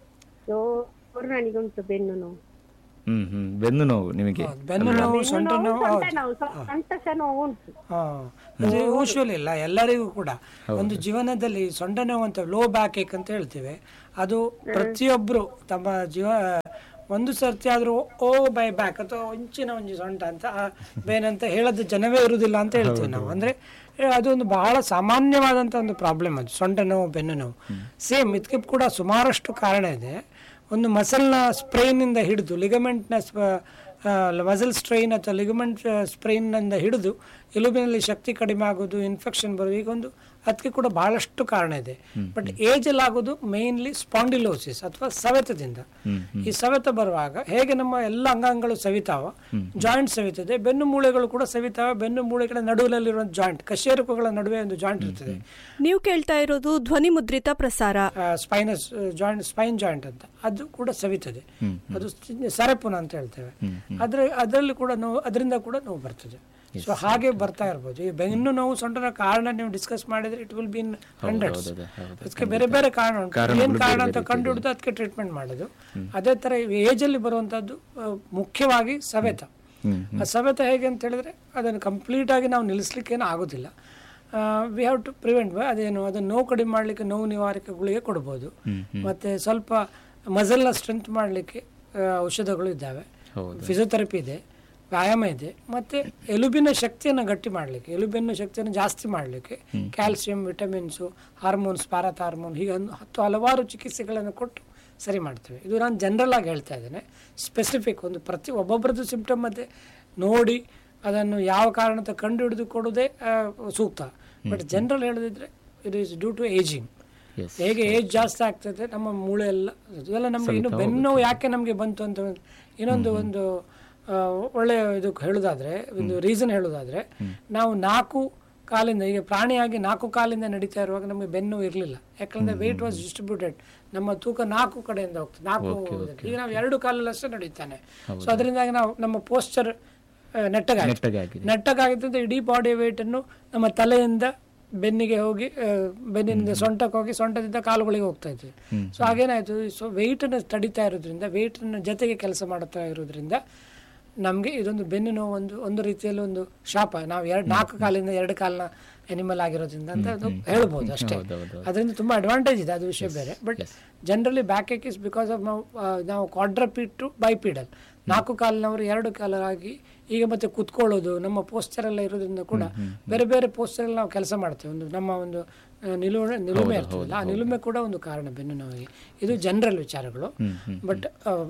ಜೋರು ನನಗುಂಟು ಬೆನ್ನು ನೋವು ಹ್ಮ್ ಹ್ಮ್ ಬೆನ್ನು ನೋವು ನಿಮಗೆ ಬೆನ್ನು ನೋವು ಬೆನ್ನು ಸೊಂಟ ನೋವು ನೋವು ಸೊಂಟ ಹೌದು ನೋವು ಸೊಂಟ ಸಹ ನೋವು ಉಂಟು ಹಾ. ಅದು ಯೂಶುವಲ್ ಇಲ್ಲ ಎಲ್ಲರಿಗೂ ಕೂಡ ಒಂದು ಜೀವನದಲ್ಲಿ ಸೊಂಟ ನೋವು ಅಂತ ಲೋ ಬ್ಯಾಕ್ ಏಕ್ ಅಂತ ಹೇಳ್ತೇವೆ ಅದು ಪ್ರತಿಯೊಬ್ರು ತಮ್ಮ ಜೀವ ಒಂದು ಸರ್ತಿ ಆದ್ರೂ ಓ ಬೈ ಬ್ಯಾಕ್ ಅಥವಾ ಒಂಚಿನ ಒಂಜಿ ಸೊಂಟ ಅಂತ ಆ ಬೇನಂತ ಹೇಳದ ಜನವೇ ಇರುವುದಿಲ್ಲ ಅಂತ ಹೇಳ್ತೀವಿ ನಾವು ಅಂದ್ರೆ ಏ, ಅದೊಂದು ಬಹಳ ಸಾಮಾನ್ಯವಾದಂಥ ಒಂದು ಪ್ರಾಬ್ಲಮ್ ಅದು ಸೊಂಟ ನೋವು ಬೆನ್ನು ನೋವು ಸೇಮ್ ಇದಕ್ಕೆ ಕೂಡ ಸುಮಾರಷ್ಟು ಕಾರಣ ಇದೆ ಒಂದು ಮಸಲ್ನ ಸ್ಪ್ರೈನಿಂದ ಹಿಡಿದು ಲಿಗಮೆಂಟ್ನ ಮಸಲ್ ಸ್ಟ್ರೈನ್ ಅಥವಾ ಲಿಗಮೆಂಟ್ ಸ್ಪ್ರೈನ್ನಿಂದ ಹಿಡಿದು ಎಲುಬಿನಲ್ಲಿ ಶಕ್ತಿ ಕಡಿಮೆ ಆಗೋದು ಇನ್ಫೆಕ್ಷನ್ ಬರೋದು ಈಗ ಒಂದು ಅದಕ್ಕೆ ಕೂಡ ಬಹಳಷ್ಟು ಕಾರಣ ಇದೆ ಬಟ್ ಏಜಲ್ಲಿ ಆಗೋದು ಮೇನ್ಲಿ ಸ್ಪಾಂಡಿಲೋಸಿಸ್ ಅಥವಾ ಸವೆತದಿಂದ ಈ ಸವೆತ ಬರುವಾಗ ಹೇಗೆ ನಮ್ಮ ಎಲ್ಲ ಅಂಗಾಂಗಗಳು ಸವಿತಾವ ಜಾಯಿಂಟ್ ಸವಿತದೆ ಬೆನ್ನು ಮೂಳೆಗಳು ಕೂಡ ಸವಿತಾವ ಬೆನ್ನು ಮೂಳೆಗಳ ನಡುವಿನಲ್ಲಿರುವ ಜಾಯಿಂಟ್ ಕಶೇರುಕಗಳ ನಡುವೆ ಒಂದು ಜಾಯಿಂಟ್ ಇರ್ತದೆ ನೀವು ಕೇಳ್ತಾ ಇರೋದು ಧ್ವನಿ ಮುದ್ರಿತ ಪ್ರಸಾರ ಸ್ಪೈನಸ್ ಜಾಯಿಂಟ್ ಸ್ಪೈನ್ ಜಾಯಿಂಟ್ ಅಂತ ಅದು ಕೂಡ ಸವಿತದೆ ಅದು ಸಿ- ಸರಪುನ ಅಂತ ಹೇಳ್ತೇವೆ ಅದ್ರ ಅದರಲ್ಲಿ ಕೂಡ ನೋವು ಅದರಿಂದ ಕೂಡ ನೋವು ಬರ್ತದೆ ಸೊ ಹಾಗೆ ಬರ್ತಾ ಇರ್ಬೋದು ಈ ಬೆನ್ನು ನೋವು ಸೊಂಟನ ಕಾರಣ ನೀವು ಡಿಸ್ಕಸ್ ಮಾಡಿದ್ರೆ it will be in hundreds ಹೌದು, ಹೌದು, ಅದಕ್ಕೆ ಬೇರೆ ಬೇರೆ ಕಾರಣ ಉಂಟು ಏನ್ ಕಾರಣ ಅಂತ ಕಂಡು ಹಿಡಿದು ಅದಕ್ಕೆ ಟ್ರೀಟ್ಮೆಂಟ್ ಮಾಡೋದು ಅದೇ ತರ ಏಜ್ ಅಲ್ಲಿ ಬರುವಂತದ್ದು ಆ, ಮುಖ್ಯವಾಗಿ ಸವೆತ ಹ್ಮ್ ಆ ಸವೆತ ಹೇಗೆ ಅಂತ ಹೇಳಿದ್ರೆ ಅದನ್ನು ಕಂಪ್ಲೀಟ್ ಆಗಿ ನಾವು ನಿಲ್ಲಿಸ್ಲಿಕ್ಕೇನು ಆಗೋದಿಲ್ಲ ವಿ ಹ್ಯಾವ್ ಟು ಪ್ರಿವೆಂಟ್ ಅದೇನು ಅದನ್ನು ನೋವು ಕಡಿಮೆ ಮಾಡಲಿಕ್ಕೆ ನೋವು ನಿವಾರಕ ಗುಳಿಗೆ ಕೊಡ್ಬೋದು ಮತ್ತೆ ಸ್ವಲ್ಪ ಮಸಲ್ನ ಸ್ಟ್ರೆಂತ್ ಮಾಡಲಿಕ್ಕೆ ಔಷಧಗಳು ಇದ್ದಾವೆ ಹೌದು. ಫಿಸಿಯೋಥೆರಪಿ ಇದೆ ವ್ಯಾಯಾಮ ಇದೆ ಮತ್ತೆ ಎಲುಬಿನ ಶಕ್ತಿಯನ್ನು ಗಟ್ಟಿ ಮಾಡಲಿಕ್ಕೆ ಎಲುಬಿನ ಶಕ್ತಿಯನ್ನು ಜಾಸ್ತಿ ಮಾಡಲಿಕ್ಕೆ calcium vitamins hormones parathormone ಹೀಗೆ ಒಂದು ಹತ್ತು ಹಲವಾರು ಚಿಕಿತ್ಸೆಗಳನ್ನು ಕೊಟ್ಟು ಸರಿ ಮಾಡ್ತೇವೆ ಇದು ನಾನು ಜನರಲ್ ಆಗಿ ಹೇಳ್ತಾ ಇದ್ದೇನೆ ಸ್ಪೆಸಿಫಿಕ್ ಒಂದು ಪ್ರತಿ ಒಬ್ಬೊಬ್ಬರದ್ದು ಸಿಂಪ್ಟಮ್ ಮತ್ತೆ ನೋಡಿ ಅದನ್ನು ಯಾವ ಕಾರಣ ಅಂತ ಕಂಡು ಹಿಡಿದು ಕೊಡೋದೇ ಆ, ಸೂಕ್ತ ಬಟ್ ಜನರಲ್ ಹೇಳದಿದ್ರೆ it is due to ageing as ಹೇಗೆ ಏಜ್ ಜಾಸ್ತಿ ಆಗ್ತದೆ ನಮ್ಮ ಮೂಳೆ ಎಲ್ಲ ಇದೆಲ್ಲ ನಮಗೆ ಇನ್ನು ಬೆನ್ನು ಯಾಕೆ ನಮಗೆ ಬಂತು ಅಂತ ಒಂದು- ಇನ್ನೊಂದು ಒಂದು ಆ, ಒಳ್ಳೆ ಇದು ಹೇಳೋದಾದ್ರೆ ಒಂದು ರೀಸನ್ ಹೇಳೋದಾದ್ರೆ ನಾವು ನಾಲ್ಕು ಕಾಲಿಂದ ಈಗ ಪ್ರಾಣಿಯಾಗಿ ನಾಲ್ಕು ಕಾಲಿಂದ ನಡೀತಾ ಇರುವಾಗ ನಮಗೆ ಬೆನ್ನು ಇರಲಿಲ್ಲ ಯಾಕಂದ್ರೆ ವೆಯ್ಟ್ ವಾಸ್ ಡಿಸ್ಟ್ರಿಬ್ಯೂಟೆಡ್ ನಮ್ಮ ತೂಕ ನಾಲ್ಕು ಕಡೆಯಿಂದ ಹೋಗ್ತದೆ ನಾಲ್ಕು ಈಗ ನಾವು ಎರಡು ಕಾಲಲ್ಲಷ್ಟೇ ನಡೀತಾನೆ ಸೊ ಅದರಿಂದಾಗಿ ನಾವು ನಮ್ಮ ಪೋಸ್ಚರ್ ನೆಟ್ಟಗಾಗಿ ನೆಟ್ಟಗಾಗಿದೆ ನೆಟ್ಟಗಾಗಿದ್ದಂತೆ ಇಡೀ ಬಾಡಿ ವೇಟ್ ಅನ್ನು ನಮ್ಮ ತಲೆಯಿಂದ ಬೆನ್ನಿಗೆ ಹೋಗಿ ಆ, ಬೆನ್ನಿನಿಂದ ಸೊಂಟಕ್ಕೆ ಹೋಗಿ ಸೊಂಟದಿಂದ ಕಾಲುಗಳಿಗೆ ಹೋಗ್ತಾ ಇದ್ವಿ ಸೊ ಹಾಗೇನಾಯ್ತು ಸೊ ವೆಯ್ಟ್ ಅನ್ನು ತಡಿತಾ ಇರೋದ್ರಿಂದ ವೆಯ್ಟ್ ಜೊತೆಗೆ ಕೆಲಸ ಮಾಡುತ್ತಾ ಇರೋದ್ರಿಂದ ನಮಗೆ ಇದೊಂದು ಬೆನ್ನು ನೋವು ಒಂದು ಒಂದು ರೀತಿಯಲ್ಲಿ ಒಂದು ಶಾಪ ನಾವು ಎರಡು ನಾಲ್ಕು ಕಾಲಿಂದ ಎರಡು ಕಾಲಿನ ಅನಿಮಲ್ ಆಗಿರೋದ್ರಿಂದ ಅಂತ ಅದು ಹೇಳ್ಬೋದು ಅಷ್ಟೇ ಅದರಿಂದ ತುಂಬಾ ಅಡ್ವಾಂಟೇಜ್ ಇದೆ ಅದು ವಿಷಯ ಬೇರೆ but generally backache is because of ನಾವು ಆ, ನಾವು ಕ್ವಾಡ್ರಪೀಡ್ ಟು ಬೈಪೀಡಲ್ ನಾಲ್ಕು ಕಾಲಿನವರು ಎರಡು ಕಾಲಾಗಿ ಈಗ ಮತ್ತೆ ಕುತ್ಕೊಳ್ಳೋದು ನಮ್ಮ ಪೋಸ್ಚರ್ ಎಲ್ಲ ಇರೋದ್ರಿಂದ ಕೂಡ ಬೇರೆ ಬೇರೆ ಪೋಸ್ಚರ್ ನಾವು ಕೆಲಸ ಮಾಡ್ತೇವೆ ಒಂದು ನಮ್ಮ ಒಂದು ಆ, ನಿಲುವಡೆ ನಿಲುಮೆ ಇರ್ತದಲ್ಲ ಆ ನಿಲುಮೆ ಕೂಡ ಒಂದು ಕಾರಣ ಬೆನ್ನು ನೋವಿಗೆ ಇದು ಜನರಲ್ ವಿಚಾರಗಳು ಬಟ್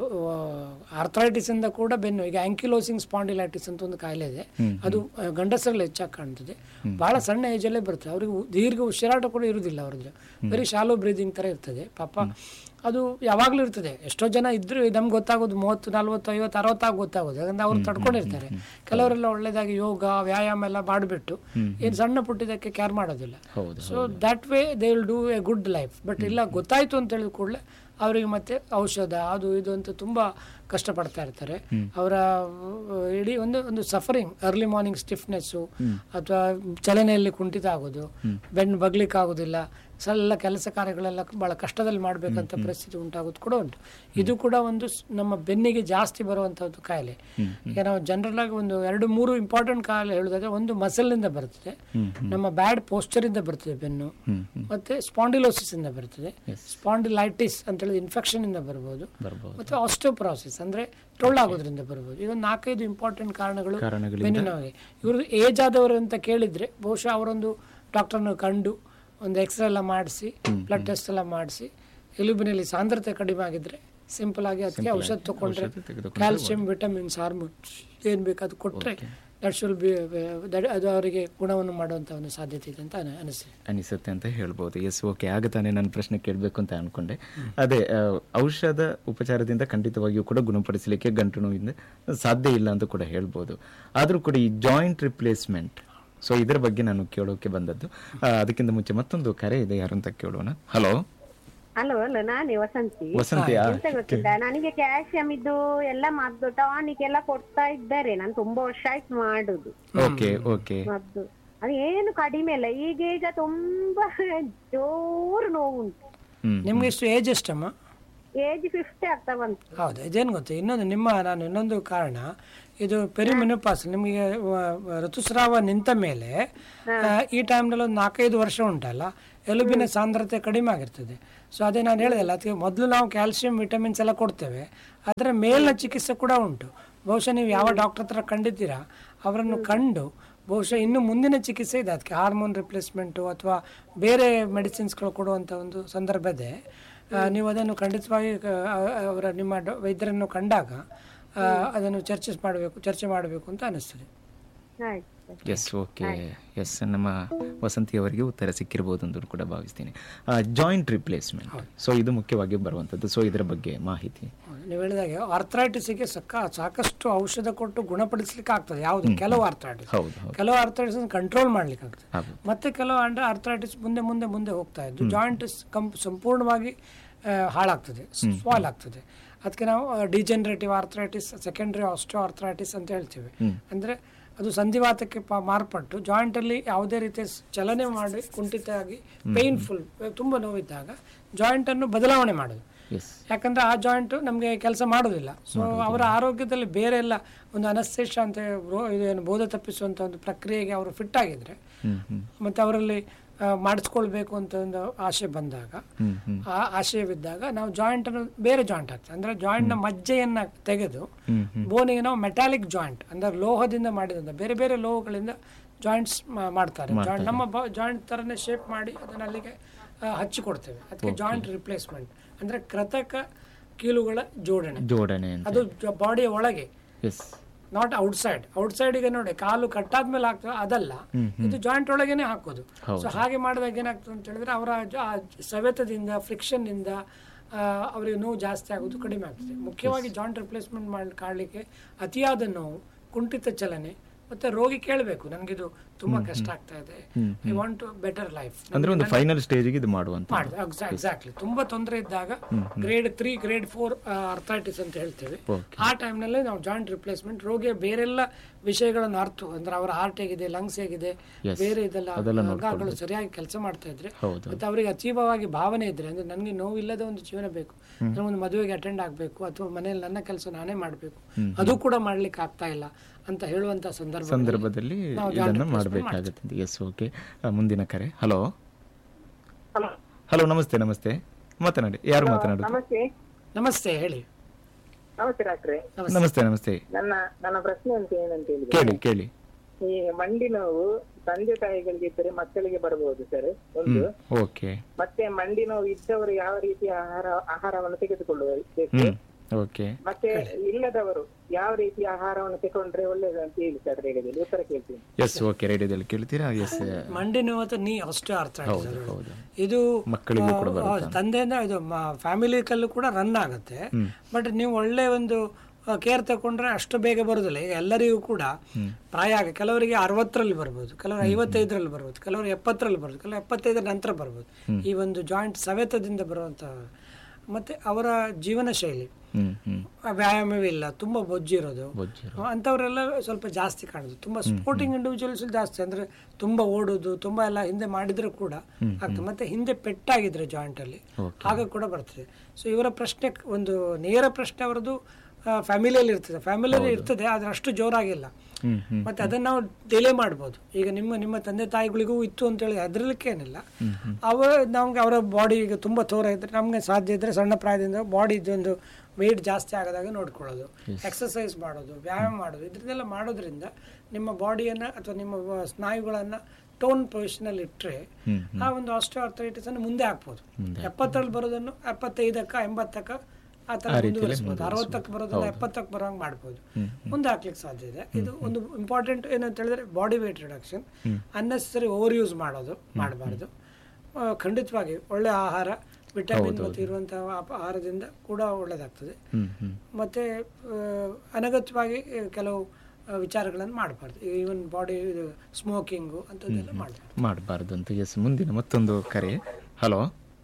ಆರ್ಥರೈಟಿಸ್ ಇಂದ ಕೂಡ ಬೆನ್ನು ಈಗ ಆಂಕಿಲೋಸಿಂಗ್ ಸ್ಪಾಂಡಿಲೈಟಿಸ್ ಅಂತ ಒಂದು ಕಾಯಿಲೆ ಇದೆ ಅದು ಆ, ಗಂಡಸರಲ್ಲಿ ಹೆಚ್ಚಾಗಿ ಕಾಣ್ತದೆ ಬಹಳ ಸಣ್ಣ ಏಜಲ್ಲೇ ಬರ್ತದೆ ಅವರಿಗೆ ದೀರ್ಘ ಉಸಿರಾಟ ಕೂಡ ಇರುವುದಿಲ್ಲ ಅವ್ರದ್ದು ಬರೀ ಶಾಲೋ ಬ್ರೀದಿಂಗ್ ತರ ಇರ್ತದೆ ಪಾಪ ಅದು ಯಾವಾಗಲೂ ಇರ್ತದೆ ಎಷ್ಟೋ ಜನ ಇದ್ರು ನಮ್ಗೆ ಗೊತ್ತಾಗೋದು ಮೂವತ್ತು ನಲ್ವತ್ತು ಐವತ್ತು ಅರವತ್ತಾಗಿ ಗೊತ್ತಾಗೋದು ಯಾಕಂದ್ರೆ ಅವ್ರು ತಡ್ಕೊಂಡಿರ್ತಾರೆ ಕೆಲವರೆಲ್ಲ ಒಳ್ಳೇದಾಗಿ ಯೋಗ ವ್ಯಾಯಾಮ ಎಲ್ಲ ಮಾಡಿಬಿಟ್ಟು ಏನು ಸಣ್ಣ ಪುಟ್ಟಿದ್ದಕ್ಕೆ ಕೇರ್ ಮಾಡೋದಿಲ್ಲ ಹೌದು so that way they will do a good life but ಇಲ್ಲ ಗೊತ್ತಾಯ್ತು ಅಂತ ಹೇಳಿದ ಕೂಡಲೇ ಅವರಿಗೆ ಮತ್ತೆ ಔಷಧ ಅದು ಇದು ಅಂತ ತುಂಬ ಕಷ್ಟಪಡ್ತಾ ಇರ್ತಾರೆ ಅವರ ಇಡೀ ಒಂದು ಒಂದು ಸಫರಿಂಗ್ ಅರ್ಲಿ ಮಾರ್ನಿಂಗ್ ಸ್ಟಿಫ್ನೆಸ್ಸು ಅಥವಾ ಚಲನೆಯಲ್ಲಿ ಕುಂಠಿತ ಆಗೋದು ಬೆನ್ನು ಬಗ್ಲಿಕ್ಕೆ ಆಗೋದಿಲ್ಲ ಸಲ್ಲ ಕೆಲಸ ಕಾರ್ಯಗಳೆಲ್ಲ ಬಹಳ ಕಷ್ಟದಲ್ಲಿ ಮಾಡಬೇಕಂತ ಪರಿಸ್ಥಿತಿ ಉಂಟಾಗೋದು ಕೂಡ ಉಂಟು ಇದು ಕೂಡ ಒಂದು ಸ್- ನಮ್ಮ ಬೆನ್ನಿಗೆ ಜಾಸ್ತಿ ಬರುವಂಥದ್ದು ಕಾಯಿಲೆ ಈಗ ನಾವು ಜನರಲ್ ಆಗಿ ಒಂದು ಎರಡು ಮೂರು ಇಂಪಾರ್ಟೆಂಟ್ ಕಾಯಿಲೆ ಹೇಳೋದಾದ್ರೆ ಒಂದು ಮಸಲ್ನಿಂದ ಬರ್ತದೆ ನಮ್ಮ ಬ್ಯಾಡ್ ಇಂದ ಬರ್ತದೆ ಬೆನ್ನು ಮತ್ತೆ ಸ್ಪಾಂಡಿಲೋಸಿಸ್ ಇಂದ ಬರ್ತದೆ ಸ್ಪಾಂಡಿಲೈಟಿಸ್ ಅಂತ ಹೇಳಿದ ಇನ್ಫೆಕ್ಷನ್ ಇಂದ ಬರ್ಬೋದು ಬರ್ಬೋದು ಮತ್ತೆ ಆಸ್ಟೋಪ್ರಾಸಿಸ್ ಅಂದ್ರೆ ಟೊಳ್ಳಾಗೋದ್ರಿಂದ ಬರ್ಬೋದು ಇದೊಂದು ನಾಲ್ಕೈದು ಇಂಪಾರ್ಟೆಂಟ್ ಕಾರಣಗಳು ಕಾರಣಗಳಿಂದ ಬೆನ್ನು ನೋವಿಗೆ ಇವರು ಏಜ್ ಆದವರು ಅಂತ ಕೇಳಿದ್ರೆ ಬಹುಶಃ ಅವರೊಂದು ಡಾಕ್ಟರ್ನ ಕಂಡು ಒಂದು ಎಕ್ಸ್ರೇ ಎಲ್ಲ ಮಾಡಿಸಿ ಬ್ಲಡ್ ಟೆಸ್ಟ್ ಎಲ್ಲ ಮಾಡಿಸಿ ಎಲುಬಿನಲ್ಲಿ ಸಾಂದ್ರತೆ ಕಡಿಮೆ ಆಗಿದ್ರೆ ಸಿಂಪಲ್ ಆಗಿ ಅದಕ್ಕೆ ಔಷಧ ತಗೊಂಡ್ರೆ ಕ್ಯಾಲ್ಸಿಯಂ ವಿಟಮಿನ್ಸ್ ಹಾರ್ಮೋನ್ಸ್ ಏನು ಬೇಕು ಅದು ಕೊಟ್ಟರೆ ದಟ್ ಶುಲ್ ಬಿ ಅದು ಅವರಿಗೆ ಗುಣವನ್ನು ಮಾಡುವಂಥ ಒಂದು ಸಾಧ್ಯತೆ ಇದೆ ಅಂತ ಅನ- ಅನಿಸ್ತದೆ ಅನಿಸುತ್ತೆ ಅಂತ ಹೇಳ್ಬೋದು ಎಸ್ ಓಕೆ ಆಗ ತಾನೇ ನಾನು ಪ್ರಶ್ನೆ ಕೇಳಬೇಕು ಅಂತ ಅನ್ಕೊಂಡೆ ಅದೇ ಆ, ಔಷಧ ಉಪಚಾರದಿಂದ ಖಂಡಿತವಾಗಿಯೂ ಕೂಡ ಗುಣಪಡಿಸಲಿಕ್ಕೆ ಗಂಟು ನೋವಿಂದ ಸಾಧ್ಯ ಇಲ್ಲ ಅಂತ ಕೂಡ ಹೇಳ್ಬೋದು ಆದರೂ ಕೂಡ ಈ ಜಾಯಿಂಟ್ ರಿಪ್ಲೇಸ್ಮೆಂಟ್ ಸೊ ಇದರ ಬಗ್ಗೆ ನಾನು ಕೇಳೋಕೆ ಬಂದದ್ದು ಆ, ಅದಕ್ಕಿಂತ ಮುಂಚೆ ಮತ್ತೊಂದು ಕರೆ ಇದೆ ಯಾರು ಅಂತ ಕೇಳೋಣ ಹಲೋ ಹಲೋ ಹಲೋ ನಾನೇ ವಸಂತಿ ವಸಂತಿಯಾ ಎಂತ ಗೊತ್ತಿಲ್ಲ ನನಗೆ ಕ್ಯಾಲ್ಸಿಯಂ ಇದು ಎಲ್ಲ ಮದ್ದು ಟಾನಿಕ್ ಎಲ್ಲ ಕೊಡ್ತಾ ಇದ್ದಾರೆ ನಾನು ತುಂಬಾ ವರ್ಷ ಆಯ್ತು ಮಾಡುದು ಓಕೆ ಓಕೆ ಮದ್ದು ಅದು ಏನು ಕಡಿಮೆ ಇಲ್ಲ ಈಗ ಈಗ ತುಂಬಾ ಜೋರು ನೋವು ಉಂಟು ಹ್ಮ್ ನಿಮ್ಗೆ ಎಷ್ಟು ಏಜ್ ಎಷ್ಟಮ್ಮ ಏಜ್ ಫಿಫ್ಟಿ ಆಗ್ತಾ ಬಂತು ಹೌದು ಇದೇನು ಗೊತ್ತಾ ಇನ್ನೊಂದು ನಿಮ್ಮ ನಾನು ಇನ್ನೊಂದು ಕಾರಣ ಇದು ಪೆರಿಮೆನೋಪಾಸ್ ನಿಮಗೆ ವ- ವ- ಋತುಸ್ರಾವ ನಿಂತ ಮೇಲೆ ಆ, ಈ ಟೈಮ್ನಲ್ಲಿ ಒಂದು ನಾಲ್ಕೈದು ವರ್ಷ ಉಂಟಲ್ಲ ಎಲುಬಿನ ಸಾಂದ್ರತೆ ಕಡಿಮೆ ಆಗಿರ್ತದೆ ಸೊ ಅದೇ ನಾನು ಹೇಳಿದಲ್ಲ ಅದಕ್ಕೆ ಮೊದಲು ನಾವು ಕ್ಯಾಲ್ಸಿಯಂ ವಿಟಮಿನ್ಸ್ ಎಲ್ಲ ಕೊಡ್ತೇವೆ ಅದರ ಮೇಲಿನ ಚಿಕಿತ್ಸೆ ಕೂಡ ಉಂಟು ಬಹುಶಃ ನೀವು ಯಾವ ಡಾಕ್ಟರ್ ಹತ್ರ ಕಂಡಿದ್ದೀರಾ ಅವರನ್ನು ಕಂಡು ಬಹುಶಃ ಇನ್ನು ಮುಂದಿನ ಚಿಕಿತ್ಸೆ ಇದೆ ಅದಕ್ಕೆ ಹಾರ್ಮೋನ್ ರಿಪ್ಲೇಸ್ಮೆಂಟು ಅಥವಾ ಬೇರೆ ಮೆಡಿಸಿನ್ಸ್ಗಳು ಕೊಡುವಂಥ ಒಂದು ಸಂದರ್ಭ ಇದೆ ಆ, ನೀವು ಅದನ್ನು ಖಂಡಿತವಾಗಿ ಆ, ಅವರ ನಿಮ್ಮ ಡ- ವೈದ್ಯರನ್ನು ಕಂಡಾಗ ಆ, ಅದನ್ನು ಚರ್ಚೆ ಮಾಡಬೇಕು ಚರ್ಚೆ ಮಾಡಬೇಕು ಅಂತ ಅನಿಸ್ತದೆ ಆಯ್ತು ಎಸ್ ಓಕೆ ಎಸ್ ನಮ್ಮ ವಸಂತಿ ಅವರಿಗೆ ಉತ್ತರ ಸಿಕ್ಕಿರ್ಬೋದು ಅಂತ ಕೂಡ ಭಾವಿಸ್ತೀನಿ ಜಾಯಿಂಟ್ ರಿಪ್ಲೇಸ್ಮೆಂಟ್ ಸೊ ಇದು ಮುಖ್ಯವಾಗಿ ಬರುವಂಥದ್ದು ಸೊ ಇದರ ಬಗ್ಗೆ ಮಾಹಿತಿ ನೀವು ಹೇಳಿದಾಗೆ ಆರ್ಥರೈಟಿಸ್ಗೆ ಸಕ್ಕ ಸಾಕಷ್ಟು ಔಷಧ ಕೊಟ್ಟು ಗುಣಪಡಿಸ್ಲಿಕ್ಕೆ ಆಗ್ತದೆ ಯಾವುದು ಕೆಲವು ಆರ್ಥರೈಟಿಸ್ ಹೌದು ಹೌದು ಕೆಲವು ಆರ್ಥರೈಟಿಸ್ ಕಂಟ್ರೋಲ್ ಮಾಡ್ಲಿಕ್ಕೆ ಆಗ್ತದೆ ಆಗ್ಬೋದು. ಮತ್ತೆ ಕೆಲವು ಅಂಡ ಆರ್ಥರೈಟಿಸ್ ಮುಂದೆ ಮುಂದೆ ಮುಂದೆ ಹೋಗ್ತಾ ಇದ್ದು ಜಾಯಿಂಟ್ ಕಂಪ್ ಸಂಪೂರ್ಣವಾಗಿ ಆ, ಹಾಳಾಗ್ತದೆ ಸ್ವಾಲ್ ಆಗ್ತದೆ ಅದಕ್ಕೆ ನಾವು degenerative arthritis secondary osteoarthritis ಅಂತ ಹೇಳ್ತೀವಿ ಅಂದ್ರೆ ಅದು ಸಂಧಿವಾತಕ್ಕೆ ಪ- ಮಾರ್ಪಟ್ಟು ಜಾಯಿಂಟ್ ಅಲ್ಲಿ ಯಾವುದೇ ರೀತಿಯ ಸ್- ಚಲನೆ ಮಾಡಿ ಕುಂಠಿತ ಆಗಿ ಪೇನ್ಫುಲ್ ತುಂಬಾ ನೋವಿದ್ದಾಗ ಜಾಯಿಂಟ್ ಅನ್ನು ಬದಲಾವಣೆ ಮಾಡೋದು ಎಸ್ ಯಾಕಂದ್ರೆ ಆ ಜಾಯಿಂಟ್ ನಮಗೆ ಕೆಲಸ ಮಾಡೋದಿಲ್ಲ ಸೊ ಅವರ ಆರೋಗ್ಯದಲ್ಲಿ ಬೇರೆ ಎಲ್ಲ ಒಂದು ಅನಸ್ತೇಷ ಅಂತ ರೋ- ಇದೇನು ಬೋಧ ತಪ್ಪಿಸುವಂತ ಒಂದು ಪ್ರಕ್ರಿಯೆಗೆ ಅವರು ಫಿಟ್ ಆಗಿದ್ರೆ ಹ್ಮ್ ಹ್ಮ್ ಮತ್ತೆ ಅವರಲ್ಲಿ ಆ, ಮಾಡಿಸ್ಕೊಳ್ಬೇಕು ಅಂತ ಒಂದು ಆಶೆ ಬಂದಾಗ ಹ್ಮ್ ಹ್ಮ್ ಆ ಆಶಯವಿದ್ದಾಗ ನಾವು ಜಾಯಿಂಟ್ ಅನ್ನು ಬೇರೆ ಜಾಯಿಂಟ್ ಆಗ್ತದೆ ಅಂದ್ರೆ ಜಾಯಿಂಟ್ ನ ಮಜ್ಜೆಯನ್ನ ತೆಗೆದು ಹ್ಮ್ ಹ್ಮ್ ಬೋನಿಗೆ ನಾವು ಮೆಟಾಲಿಕ್ ಜಾಯಿಂಟ್ ಅಂದ್ರೆ ಲೋಹದಿಂದ ಮಾಡಿದಂತ ಬೇರೆ ಬೇರೆ ಲೋಹಗಳಿಂದ ಜಾಯಿಂಟ್ಸ್ ಮಾಡ್ತಾರೆ ಜಾಯಿಂಟ್ ನಮ್ಮ ಜಾಯಿಂಟ್ ತರನೇ ಶೇಪ್ ಮಾಡಿ ಅದನ್ನ ಅಲ್ಲಿಗೆ ಆ, ಹಚ್ಚಿ ಕೊಡ್ತೇವೆ ಅದಕ್ಕೆ ಜಾಯಿಂಟ್ ರಿಪ್ಲೇಸ್ಮೆಂಟ್ ಅಂದ್ರೆ ಕೃತಕ ಕೀಲುಗಳ ಜೋಡಣೆ ಜೋಡಣೆ ಅಂತ ಅದು ಬಾಡಿಯ ಒಳಗೆ ಎಸ್ ನಾಟ್ ಔಟ್ಸೈಡ್ ಔಟ್ಸೈಡ್ಗೆ ನೋಡಿ ಕಾಲು ಕಟ್ಟಾದ್ಮೇಲೆ ಆಗ್ತದೆ ಅದಲ್ಲ ಇದು ಜಾಯಿಂಟ್ ಒಳಗೇನೆ ಹಾಕೋದು ಸೊ ಹಾಗೆ ಮಾಡಿದಾಗ ಏನಾಗ್ತದೆ ಅಂತ ಹೇಳಿದ್ರೆ ಅವರ ಜ- ಆ ಸವೆತದಿಂದ ಫ್ರಿಕ್ಷನ್ ಇಂದ ಆ, ಅವರಿಗೆ ನೋವು ಜಾಸ್ತಿ ಆಗೋದು ಕಡಿಮೆ ಆಗ್ತದೆ ಮುಖ್ಯವಾಗಿ ಜಾಯಿಂಟ್ ರಿಪ್ಲೇಸ್ಮೆಂಟ್ ಮಾಡಿ ಕಾಡಲಿಕ್ಕೆ ಅತಿಯಾದ ನೋವು ಕುಂಠಿತ ಚಲನೆ ಮತ್ತೆ ರೋಗಿ ಕೇಳಬೇಕು ನನಗಿದು ತುಂಬಾ ಕಷ್ಟ ಆಗ್ತಾ ಇದೆ I want to better life ಅಂದ್ರೆ ಒಂದು ಫೈನಲ್ ಸ್ಟೇಜಿಗೆ ಇದು ಮಾಡುವಂತ ಮಾಡಿದೆ ಎಕ್ಸಾಕ್ಟ್ಲಿ ತುಂಬಾ ತೊಂದರೆ ಇದ್ದಾಗ grade three grade four arthritis ಅಂತ ಹೇಳ್ತೇವೆ Okay. ಆ ಟೈಮ್ನಲ್ಲಿ ನಾವು ಜಾಯಿಂಟ್ ರಿಪ್ಲೇಸ್ಮೆಂಟ್ ರೋಗಿಯ ಬೇರೆಲ್ಲ ವಿಷಯಗಳನ್ನು ಅರ್ಥ ಅಂದ್ರೆ ಅವರ ಹಾರ್ಟ್ ಹೇಗಿದೆ ಲಂಗ್ಸ್ ಹೇಗಿದೆ Yes. ಬೇರೆ ಇದೆಲ್ಲ ಅದೆಲ್ಲ ಅಂಗಗಳು ಸರಿಯಾಗಿ ಕೆಲಸ ಮಾಡ್ತಾ ಇದ್ರೆ ಹೌದು ಮತ್ತೆ ಅವರಿಗೆ ಅತೀವವಾಗಿ ಭಾವನೆ ಇದ್ರೆ ಅಂದ್ರೆ ನನಗೆ ನೋವಿಲ್ಲದ ಒಂದು ಜೀವನ ಬೇಕು ಒಂದು ಮದುವೆಗೆ ಅಟೆಂಡ್ ಆಗಬೇಕು ಅಥವಾ ಮನೆಯಲ್ಲಿ ನನ್ನ ಕೆಲಸ ನಾನೇ ಮಾಡಬೇಕು ಅದು ಕೂಡ ಮಾಡ್ಲಿಕ್ಕೆ ಆಗ್ತಾ ಇಲ್ಲ ಅಂತ ಹೇಳುವಂತ ಸಂದರ್ಭ ಸಂದರ್ಭದಲ್ಲಿ ಇದನ್ನು ಮಾಡಬೇಕಾಗುತ್ತೆ ಎಸ್ ಓಕೆ ಮುಂದಿನ ಕರೆ ಹಲೋ ಹಲೋ ನಮಸ್ತೆ ನಮಸ್ತೆ ಮಾತನಾಡಿ ಯಾರು ಮಾತನಾಡುದು ನಮಸ್ತೆ ನಮಸ್ತೆ ಹೇಳಿ ನಮಸ್ತೆ ಡಾಕ್ಟ್ರೆ ನಮಸ್ತೆ ನಮಸ್ತೆ ನನ್ನ ನನ್ನ ಪ್ರಶ್ನೆ ಅಂತ ಏನಂತ ಹೇಳಿದ್ರೆ ಕೇಳಿ ಕೇಳಿ ಈ ಮಂಡಿ ನೋವು ತಂದೆ ತಾಯಿಗಳಿಗೆ ಇದ್ದರೆ ಮಕ್ಕಳಿಗೆ ಬರಬಹುದು ಸರ್ ಒಂದು ಓಕೆ ಮತ್ತೆ ಮಂಡಿ ನೋವು ಇದ್ದವರು ಯಾವ ರೀತಿಯ ಆಹಾರ ಆಹಾರವನ್ನು ತೆಗೆದುಕೊಳ್ಳಬೇಕು ಹ್ಮ್ ಓಕೆ ಮತ್ತೆ ಇಲ್ಲದವರು ಯಾವ ರೀತಿಯ ಆಹಾರವನ್ನು ತಗೊಂಡ್ರೆ ಒಳ್ಳೇದು ಅಂತ ಹೇಳಿ ಸರ್ ರೇಡಿಯೋದಲ್ಲಿ ಉತ್ತರ ಕೇಳ್ತೀನಿ ಎಸ್ ಓಕೆ ರೇಡಿಯೋದಲ್ಲಿ ಕೇಳ್ತೀರಾ ಎಸ್ ಮಂಡಿ ನೋವು ಅಥವಾ ನೀ ಅಷ್ಟೇ ಅರ್ಥ ಆಗಿದೆ ಹೌದು ಇದು ಮಕ್ಕಳಿಗೂ ಕೂಡ ಆ, ಆ, ತಂದೆಯಿಂದ ಇದು ಫ್ಯಾಮಿಲಿ ಕಲ್ಲು ಕೂಡ ರನ್ ಆಗುತ್ತೆ ಬಟ್ ನೀವು ಒಳ್ಳೆ ಒಂದು ಕೇರ್ ತಗೊಂಡ್ರೆ ಅಷ್ಟು ಬೇಗ ಬರೋದಿಲ್ಲ ಈಗ ಎಲ್ಲರಿಗೂ ಕೂಡ ಪ್ರಾಯ ಆಗ ಕೆಲವರಿಗೆ ಅರವತ್ತರಲ್ಲಿ ಬರ್ಬೋದು ಕೆಲವರು ಐವತ್ತೈದರಲ್ಲಿ ಬರ್ಬೋದು ಕೆಲವರು ಎಪ್ಪತ್ತರಲ್ಲಿ ಬರ್ಬೋದು ಕೆಲವರು ಎಪ್ಪತ್ತೈದರ ನಂತರ ಬರ್ಬೋದು ಈ ಒಂದು ಜಾಯಿಂಟ್ ಸವೆತದಿಂದ ಬರುವಂತ ಮತ್ತೆ ಅವರ ಜೀವನ ಶೈಲಿ ಹ್ಮ್ ಹ್ಮ್ ಆ, ವ್ಯಾಯಾಮವೇ ಇಲ್ಲ ತುಂಬಾ ಬೊಜ್ಜಿರೋದು ಬೊಜ್ಜಿರೋ ಅಂಥವರೆಲ್ಲ ಸ್ವಲ್ಪ ಜಾಸ್ತಿ ಕಾಣುದು ತುಂಬಾ ಸ್ಪೋರ್ಟಿಂಗ್ ಇಂಡಿವಿಜುವಲ್ಸ್ ಜಾಸ್ತಿ ಅಂದ್ರೆ ತುಂಬಾ ಓಡೋದು ತುಂಬಾ ಎಲ್ಲ ಹಿಂದೆ ಮಾಡಿದ್ರು ಕೂಡ ಆಗ್ತದೆ ಮತ್ತೆ ಹಿಂದೆ ಪೆಟ್ಟಾಗಿದ್ರೆ ಜಾಯಿಂಟ್ ಅಲ್ಲಿ ಆಗ ಕೂಡ ಬರ್ತದೆ ಸೊ ಇವರ ಪ್ರಶ್ನೆ ಒಂದು ನೇರ ಪ್ರಶ್ನೆ ಅವರದು ಫ್ಯಾಮಿಲಿಯಲ್ಲಿ ಇರ್ತದೆ ಫ್ಯಾಮಿಲಿಯಲ್ಲಿ ಇರ್ತದೆ ಆದ್ರೆ ಅಷ್ಟು ಜೋರಾಗಿಲ್ಲ ಹ್ಮ್ ಹ್ಮ್ ಮತ್ತೆ ಅದನ್ನ ನಾವು ಡಿಲೇ ಮಾಡ್ಬೋದು ಈಗ ನಿಮ್ಮ ನಿಮ್ಮ ತಂದೆ ತಾಯಿಗಳಿಗೂ ಇತ್ತು ಅಂತ ಹೇಳಿ ಹೆದರ್ಲಿಕ್ಕೇನಿಲ್ಲ ಅವ ನಮ್ಗೆ ಅವರ ಬಾಡಿ ಈಗ ತುಂಬಾ ತೋರ ಇದ್ರೆ ನಮ್ಗೆ ಸಾಧ್ಯ ಇದ್ರೆ ಸಣ್ಣ ಪ್ರಾಯದಿಂದ ಬಾಡಿ ಒಂದು ವೆಯ್ಟ್ ಜಾಸ್ತಿ ಆಗದಾಗ ನೋಡ್ಕೊಳ್ಳೋದು ಎಕ್ಸಸೈಸ್ ಮಾಡೋದು ವ್ಯಾಯಾಮ ಮಾಡೋದು ಇದನ್ನೆಲ್ಲ ಮಾಡೋದ್ರಿಂದ ನಿಮ್ಮ ಬಾಡಿಯನ್ನ ಅಥವಾ ನಿಮ್ಮ ವ- ಸ್ನಾಯುಗಳನ್ನ ಟೋನ್ ಪೊಸಿಷನಲ್ಲಿ ಇಟ್ಟರೆ ಆ ಒಂದು ಆಸ್ಟೋಆರ್ಥರೈಟಿಸ್ ಅನ್ನು ಮುಂದೆ ಹಾಕ್ಬೋದು ಎಪ್ಪತ್ತರಲ್ಲಿ ಬರೋದನ್ನು ಎಪ್ಪತ್ತೈದಕ್ಕ ಎಂಬತ್ತಕ್ಕ ಆ ಥರ ಮುಂದುವರಿಸ್ಬೋದು ಅರವತ್ತಕ್ಕೆ ಬರೋದನ್ನ ಎಪ್ಪತ್ತಕ್ಕೆ ಬರೋಂಗೆ ಮಾಡ್ಬೋದು ಮುಂದೆ ಹಾಕ್ಲಿಕ್ಕೆ ಸಾಧ್ಯ ಇದೆ ಇದು ಒಂದು ಇಂಪಾರ್ಟೆಂಟ್ ಏನಂತ ಹೇಳಿದ್ರೆ body weight reduction unnecessary overuse ಮಾಡೋದು ಮಾಡಬಾರ್ದು ಖಂಡಿತವಾಗಿ ಒಳ್ಳೆ ಆಹಾರ ವಿಟಮಿನ್ ಮತ್ತು ಇರುವಂತಹ ಆಪ- ಆಹಾರದಿಂದ ಕೂಡ ಒಳ್ಳೆಯದಾಗ್ತದೆ ಹ್ಮ್ ಹ್ಮ್ ಮತ್ತೆ ಆ, ಅನಗತ್ಯವಾಗಿ ಆ, ಕೆಲವು ಆ, ವಿಚಾರಗಳನ್ನು ಮಾಡಬಾರ್ದು ಈವನ್ ಬಾಡಿ ಇದು ಸ್ಮೋಕಿಂಗು ಅಂಥದ್ದೆಲ್ಲ ಮಾಡಬಾರ್ದು ಮಾಡಬಾರ್ದು ಅಂತ ಎಸ್ ಮುಂದಿನ ಮತ್ತೊಂದು ಕರೆ ಹಲೋ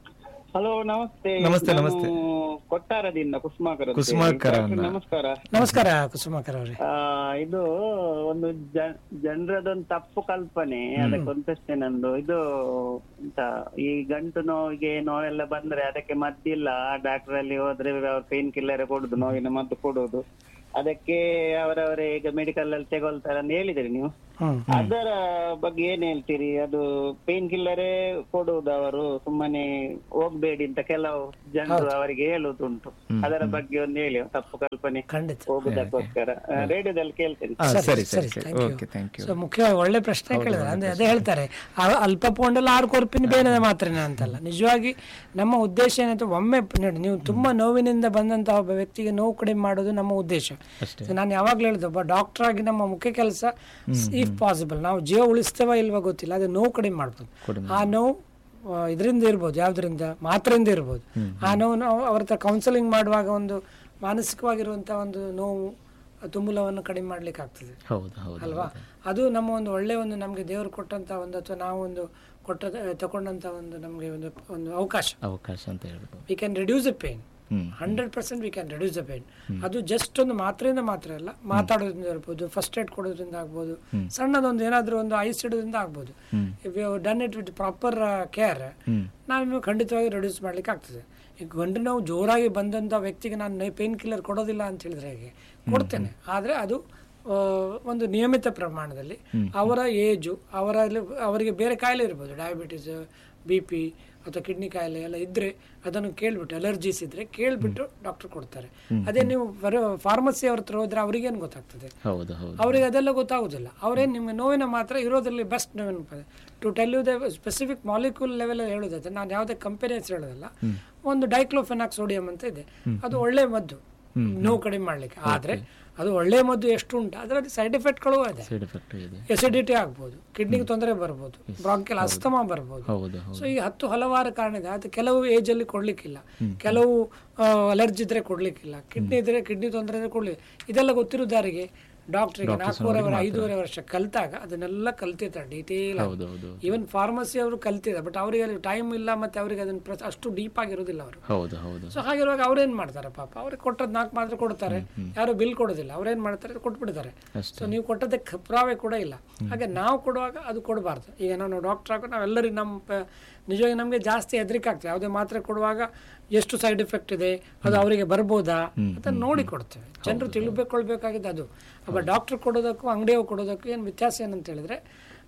ಹಲೋ ನಮಸ್ತೆ ನಮಸ್ತೆ, ನಾನು ನಮಸ್ತೆ. ಕೊಟ್ಟಾರದಿಂದ ಕುಸುಮಾಕರ್ ಅಂತ ಕುಸುಮಾಕರ್ ಹೇಳಿ. ಅನ್ನ. ನಮಸ್ಕಾರ ನಮಸ್ಕಾರ ಕುಸುಮಾಕರ್ ಅವರೇ ಆ, ಇದು ಒಂದು ಜನರದೊಂದು ತಪ್ಪು ಕಲ್ಪನೆ ಅದಕ್ಕೊಂದು ಪ್ರಶ್ನೆ ನಂದು ಇದು ಎಂತ ಈ ಗಂಟು ನೋವಿಗೆ ನೋವೆಲ್ಲ ಬಂದ್ರೆ ಅದಕ್ಕೆ ಮದ್ದಿಲ್ಲ ಡಾಕ್ಟರ್ ಅಲ್ಲಿ ಹೋದ್ರೆ ಪೇನ್ ಕಿಲ್ಲರ್ ಕೊಡುದು ನೋವಿನ ಮದ್ದು ಕೊಡುದು ಅದಕ್ಕೆ ಅವರವರೇ ಈಗ ಮೆಡಿಕಲ್ ಅಲ್ಲಿ ತಗೊಳ್ತಾರೆ ಅಂತ ಹೇಳಿದ್ರಿ ನೀವು ಹ್ಮ್ ಅದರ ಬಗ್ಗೆ ಏನ್ ಹೇಳ್ತೀರಿ ಅದು ಪೇನ್ ಕಿಲ್ಲರೇ ಕೊಡುವುದು ಅವರು ಸುಮ್ಮನೆ ಹೋಗ್ಬೇಡಿ ಅಂತ ಕೆಲವು ಜನರು ಅವರಿಗೆ ಹೇಳುವುದುಂಟು ಅದರ ಬಗ್ಗೆ ಒಂದು ಹೇಳಿ ತಪ್ಪು ಕಲ್ಪನೆ ಖಂಡಿತ ಹೋಗುದಕ್ಕೋಸ್ಕರ ರೇಡಿಯೋದಲ್ಲಿ ಕೇಳ್ತೇನೆ ಆ, ಸರಿ ಸರಿ ಸರಿ ಸರಿ thank okay thank you so ಮುಖ್ಯ ಒಳ್ಳೆ ಪ್ರಶ್ನೆ ಕೇಳಿದ್ರೆ ಅಂದ್ರೆ ಅದೇ ಹೇಳ್ತಾರೆ ಆ- ಅಲ್ಪ ಪೋಂಡಲ್ಲ ಆರು ಕೊರ್ಪಿನ ಬೇನದ ಮಾತ್ರನೇ ಅಂತಲ್ಲ ನಿಜವಾಗಿ ನಮ್ಮ ಉದ್ದೇಶ ಏನಂತ ಒಮ್ಮೆ ಪ್- ನೋಡಿ ನೀವು ತುಂಬಾ ನೋವಿನಿಂದ ಬಂದಂತಹ ಒಬ್ಬ ವ್ಯಕ್ತಿಗೆ ನೋವು ಕಡಿಮೆ ಮಾಡೋದು ನಮ್ಮ ಉದ್ದೇಶ So ನಾನು ಯಾವಾಗ್ಲೂ ಹೇಳಿದೆ ಒಬ್ಬ ಡಾಕ್ಟರ್ ಆಗಿ ನಮ್ಮ ಮುಖ್ಯ ಕೆಲಸ ಇಫ್ ಪಾಸಿಬಲ್ ನಾವು ಜೀವ ಉಳಿಸ್ತೇವ ಇಲ್ವಾ ಗೊತ್ತಿಲ್ಲ ಅದು ನೋವು ಕಡಿಮೆ ಮಾಡ್ಬೋದು ಆ ನೋವು ಇದರಿಂದ ಇರ್ಬೋದು ಯಾವ್ದ್ರಿಂದ ಮಾತ್ರೆಯಿಂದ ಇರ್ಬೋದು ಆ ನೋವು ನಾವು ಅವ್ರ ಹತ್ರ ಕೌನ್ಸಲಿಂಗ್ ಮಾಡುವಾಗ ಒಂದು ಮಾನಸಿಕವಾಗಿರುವಂತ ಒಂದು ನೋವು ತುಮುಲವನ್ನು ಕಡಿಮೆ ಮಾಡ್ಲಿಕ್ಕೆ ಆಗ್ತದೆ ಹೌದು ಹೌದು ಅಲ್ವಾ ಅದು ನಮ್ಮ ಒಂದು ಒಳ್ಳೆ ಒಂದು ನಮಗೆ ದೇವರು ಕೊಟ್ಟಂತ ಒಂದು ಅಥವಾ ನಾವು ಒಂದು ಕೊಟ್ಟ ತಗೊಂಡಂತ ಒಂದು ನಮಗೆ ಒಂದು ಒಂದು ಅವಕಾಶ ಅವಕಾಶ ಅಂತ ಹೇಳ್ಬೋದು we can reduce the pain hmm hundred percent we can reduce the pain ಅದು ಜಸ್ಟ್ ಒಂದು ಮಾತ್ರೆಯಿಂದ ಮಾತ್ರ ಅಲ್ಲ ಮಾತಾಡೋದ್ರಿಂದ ಇರ್ಬೋದು ಫಸ್ಟ್ ಏಡ್ ಕೊಡೋದ್ರಿಂದ ಆಗ್ಬೋದು ಸಣ್ಣದೊಂದು ಏನಾದರೂ ಒಂದು ಐಸ್ ಇಡೋದ್ರಿಂದ ಆಗ್ಬೋದು if you done it with proper care ನಾವು ಖಂಡಿತವಾಗಿ ರಿಡ್ಯೂಸ್ ಮಾಡ್ಲಿಕ್ಕೆ ಆಗ್ತದೆ ಈಗ ಗಂಡು ನೋವು ಜೋರಾಗಿ ಬಂದಂಥ ವ್ಯಕ್ತಿಗೆ ನಾನು ಪೇನ್ ಕಿಲ್ಲರ್ ಕೊಡೋದಿಲ್ಲ ಅಂತ ಹೇಳಿದ್ರೆ ಹೇಗೆ ಕೊಡ್ತೇನೆ ಆದರೆ ಅದು ಆ, ಒಂದು ನಿಯಮಿತ ಪ್ರಮಾಣದಲ್ಲಿ ಅವರ ಏಜು ಅವರ ಅವರಿಗೆ ಬೇರೆ ಕಾಯಿಲೆ ಇರ್ಬೋದು ಡಯಾಬಿಟೀಸ್ ಬಿ ಪಿ ಅಥವಾ ಕಿಡ್ನಿ ಕಾಯಿಲೆ ಎಲ್ಲ ಇದ್ರೆ ಅದನ್ನು ಕೇಳ್ಬಿಟ್ಟು ಅಲರ್ಜೀಸ್ ಇದ್ರೆ ಕೇಳ್ಬಿಟ್ಟು ಡಾಕ್ಟರ್ ಕೊಡ್ತಾರೆ ಅದೇ ನೀವು ಬರೋ ಫಾರ್ಮಸಿ ಅವ್ರ ಹತ್ರ ಹೋದ್ರೆ ಅವ್ರಿಗೇನು ಗೊತ್ತಾಗ್ತದೆ ಹೌದು ಹೌದು ಅವರಿಗೆ ಅದೆಲ್ಲ ಗೊತ್ತಾಗೋದಿಲ್ಲ ಅವರೇನು ನಿಮಗೆ ನೋವಿನ ಮಾತ್ರ ಇರೋದ್ರಲ್ಲಿ ಬೆಸ್ಟ್ ನೋವಿನ to tell you the specific molecule level ಹೇಳೋದಾದ್ರೆ ನಾನು ಯಾವುದೇ ಕಂಪನಿ ಹೆಸರು ಹೇಳೋದಲ್ಲ ಒಂದು ಡೈಕ್ಲೋಫೆನಾಕ್ ಸೋಡಿಯಂ ಅಂತ ಇದೆ ಅದು ಒಳ್ಳೆ ಮದ್ದು ನೋವು ಕಡಿಮೆ ಮಾಡ್ಲಿಕ್ಕೆ ಆದ್ರೆ ಅದು ಒಳ್ಳೆ ಮದ್ದು ಎಷ್ಟು ಉಂಟು ಅದರಲ್ಲಿ ಸೈಡ್ ಎಫೆಕ್ಟ್ಗಳು ಇದೆ ಸೈಡ್ ಎಫೆಕ್ಟ್ ಇದೆ ಎಸಿಡಿಟಿ ಆಗ್ಬೋದು ಕಿಡ್ನಿಗೆ ತೊಂದರೆ ಬರ್ಬೋದು ಬ್ರಾಂಕಿಯಲ್ ಅಸ್ತಮ ಬರ್ಬೋದು ಹೌದು ಹೌದು ಸೊ ಈ ಹತ್ತು ಹಲವಾರು ಕಾರಣ ಇದೆ ಅದು ಕೆಲವು ಏಜ್ ಅಲ್ಲಿ ಕೊಡ್ಲಿಕ್ಕಿಲ್ಲ ಕೆಲವು ಅಲರ್ಜಿ ಇದ್ರೆ ಕೊಡ್ಲಿಕ್ಕಿಲ್ಲ ಕಿಡ್ನಿ ಇದ್ರೆ ಕಿಡ್ನಿ ತೊಂದರೆ ಇದ್ರೆ ಕೊಡ್ಲಿಕ್ಕೆ ಇದೆಲ್ಲ ಗೊತ್ತಿರೋದಾರಿಗೆ ಡಾಕ್ಟ್ರಿಗೆ ನಾಲ್ಕೂವರೆ ವರ್ಷ ಐದೂವರೆ ವರ್ಷ ಕಲ್ತಾಗ ಅದನ್ನೆಲ್ಲ ಕಲ್ತಿರ್ತಾರೆ ಡೀಟೇಲ್ ಹೌದು ಹೌದು ಈವನ್ ಫಾರ್ಮಸಿ ಅವರು ಕಲ್ತಿದ್ದಾರೆ ಬಟ್ ಅವರಿಗೆ ಅಲ್ಲಿ ಟೈಮ್ ಇಲ್ಲ ಮತ್ತೆ ಅವರಿಗೆ ಅದನ್ನ ಪ್ರ- ಅಷ್ಟು ಡೀಪ್ ಆಗಿರೋದಿಲ್ಲ ಅವರು ಹೌದು ಹೌದು ಸೊ ಹಾಗಿರುವಾಗ ಅವ್ರೇನ್ ಮಾಡ್ತಾರೆ ಪಾಪ ಅವ್ರಿಗೆ ಕೊಟ್ಟದ್ ನಾಲ್ಕು ಮಾತ್ರ ಕೊಡ್ತಾರೆ ಯಾರು ಬಿಲ್ ಕೊಡೋದಿಲ್ಲ ಅವ್ರೇನ್ ಮಾಡ್ತಾರೆ ಕೊಟ್ಬಿಡ್ತಾರೆ ಸೊ ನೀವು ಕೊಟ್ಟದಕ್ಕೆ ಪುರಾವೆ ಕೂಡ ಇಲ್ಲ ಹಾಗೆ ನಾವು ಕೊಡುವಾಗ ಅದು ಕೊಡಬಾರ್ದು ಈಗ ನಾವು ಡಾಕ್ಟರ್ ಆಗೋ ನಾವೆಲ್ಲರಿಗೂ ನಮ್ಮ ಪ- ನಿಜವಾಗಿ ನಮಗೆ ಜಾಸ್ತಿ ಹೆದರಿಕೆ ಆಗ್ತದೆ ಯಾವುದೇ ಮಾತ್ರೆ ಕೊಡುವಾಗ ಎಷ್ಟು ಸೈಡ್ ಎಫೆಕ್ಟ್ ಇದೆ ಅದು ಅವರಿಗೆ ಬರ್ಬೋದಾ ಅಂತ ನೋಡಿ ಕೊಡ್ತೇವೆ ಜನರು ತಿಳ್ಬೇಕೊಳ್ಬೇಕಾಗಿದ್ದು ಅದು ಒಬ್ಬ ಡಾಕ್ಟರ್ ಕೊಡೋದಕ್ಕೂ ಅಂಗಡಿಯವ್ರು ಕೊಡೋದಕ್ಕೂ ಏನು ವ್ಯತ್ಯಾಸ ಏನಂತ ಹೇಳಿದ್ರೆ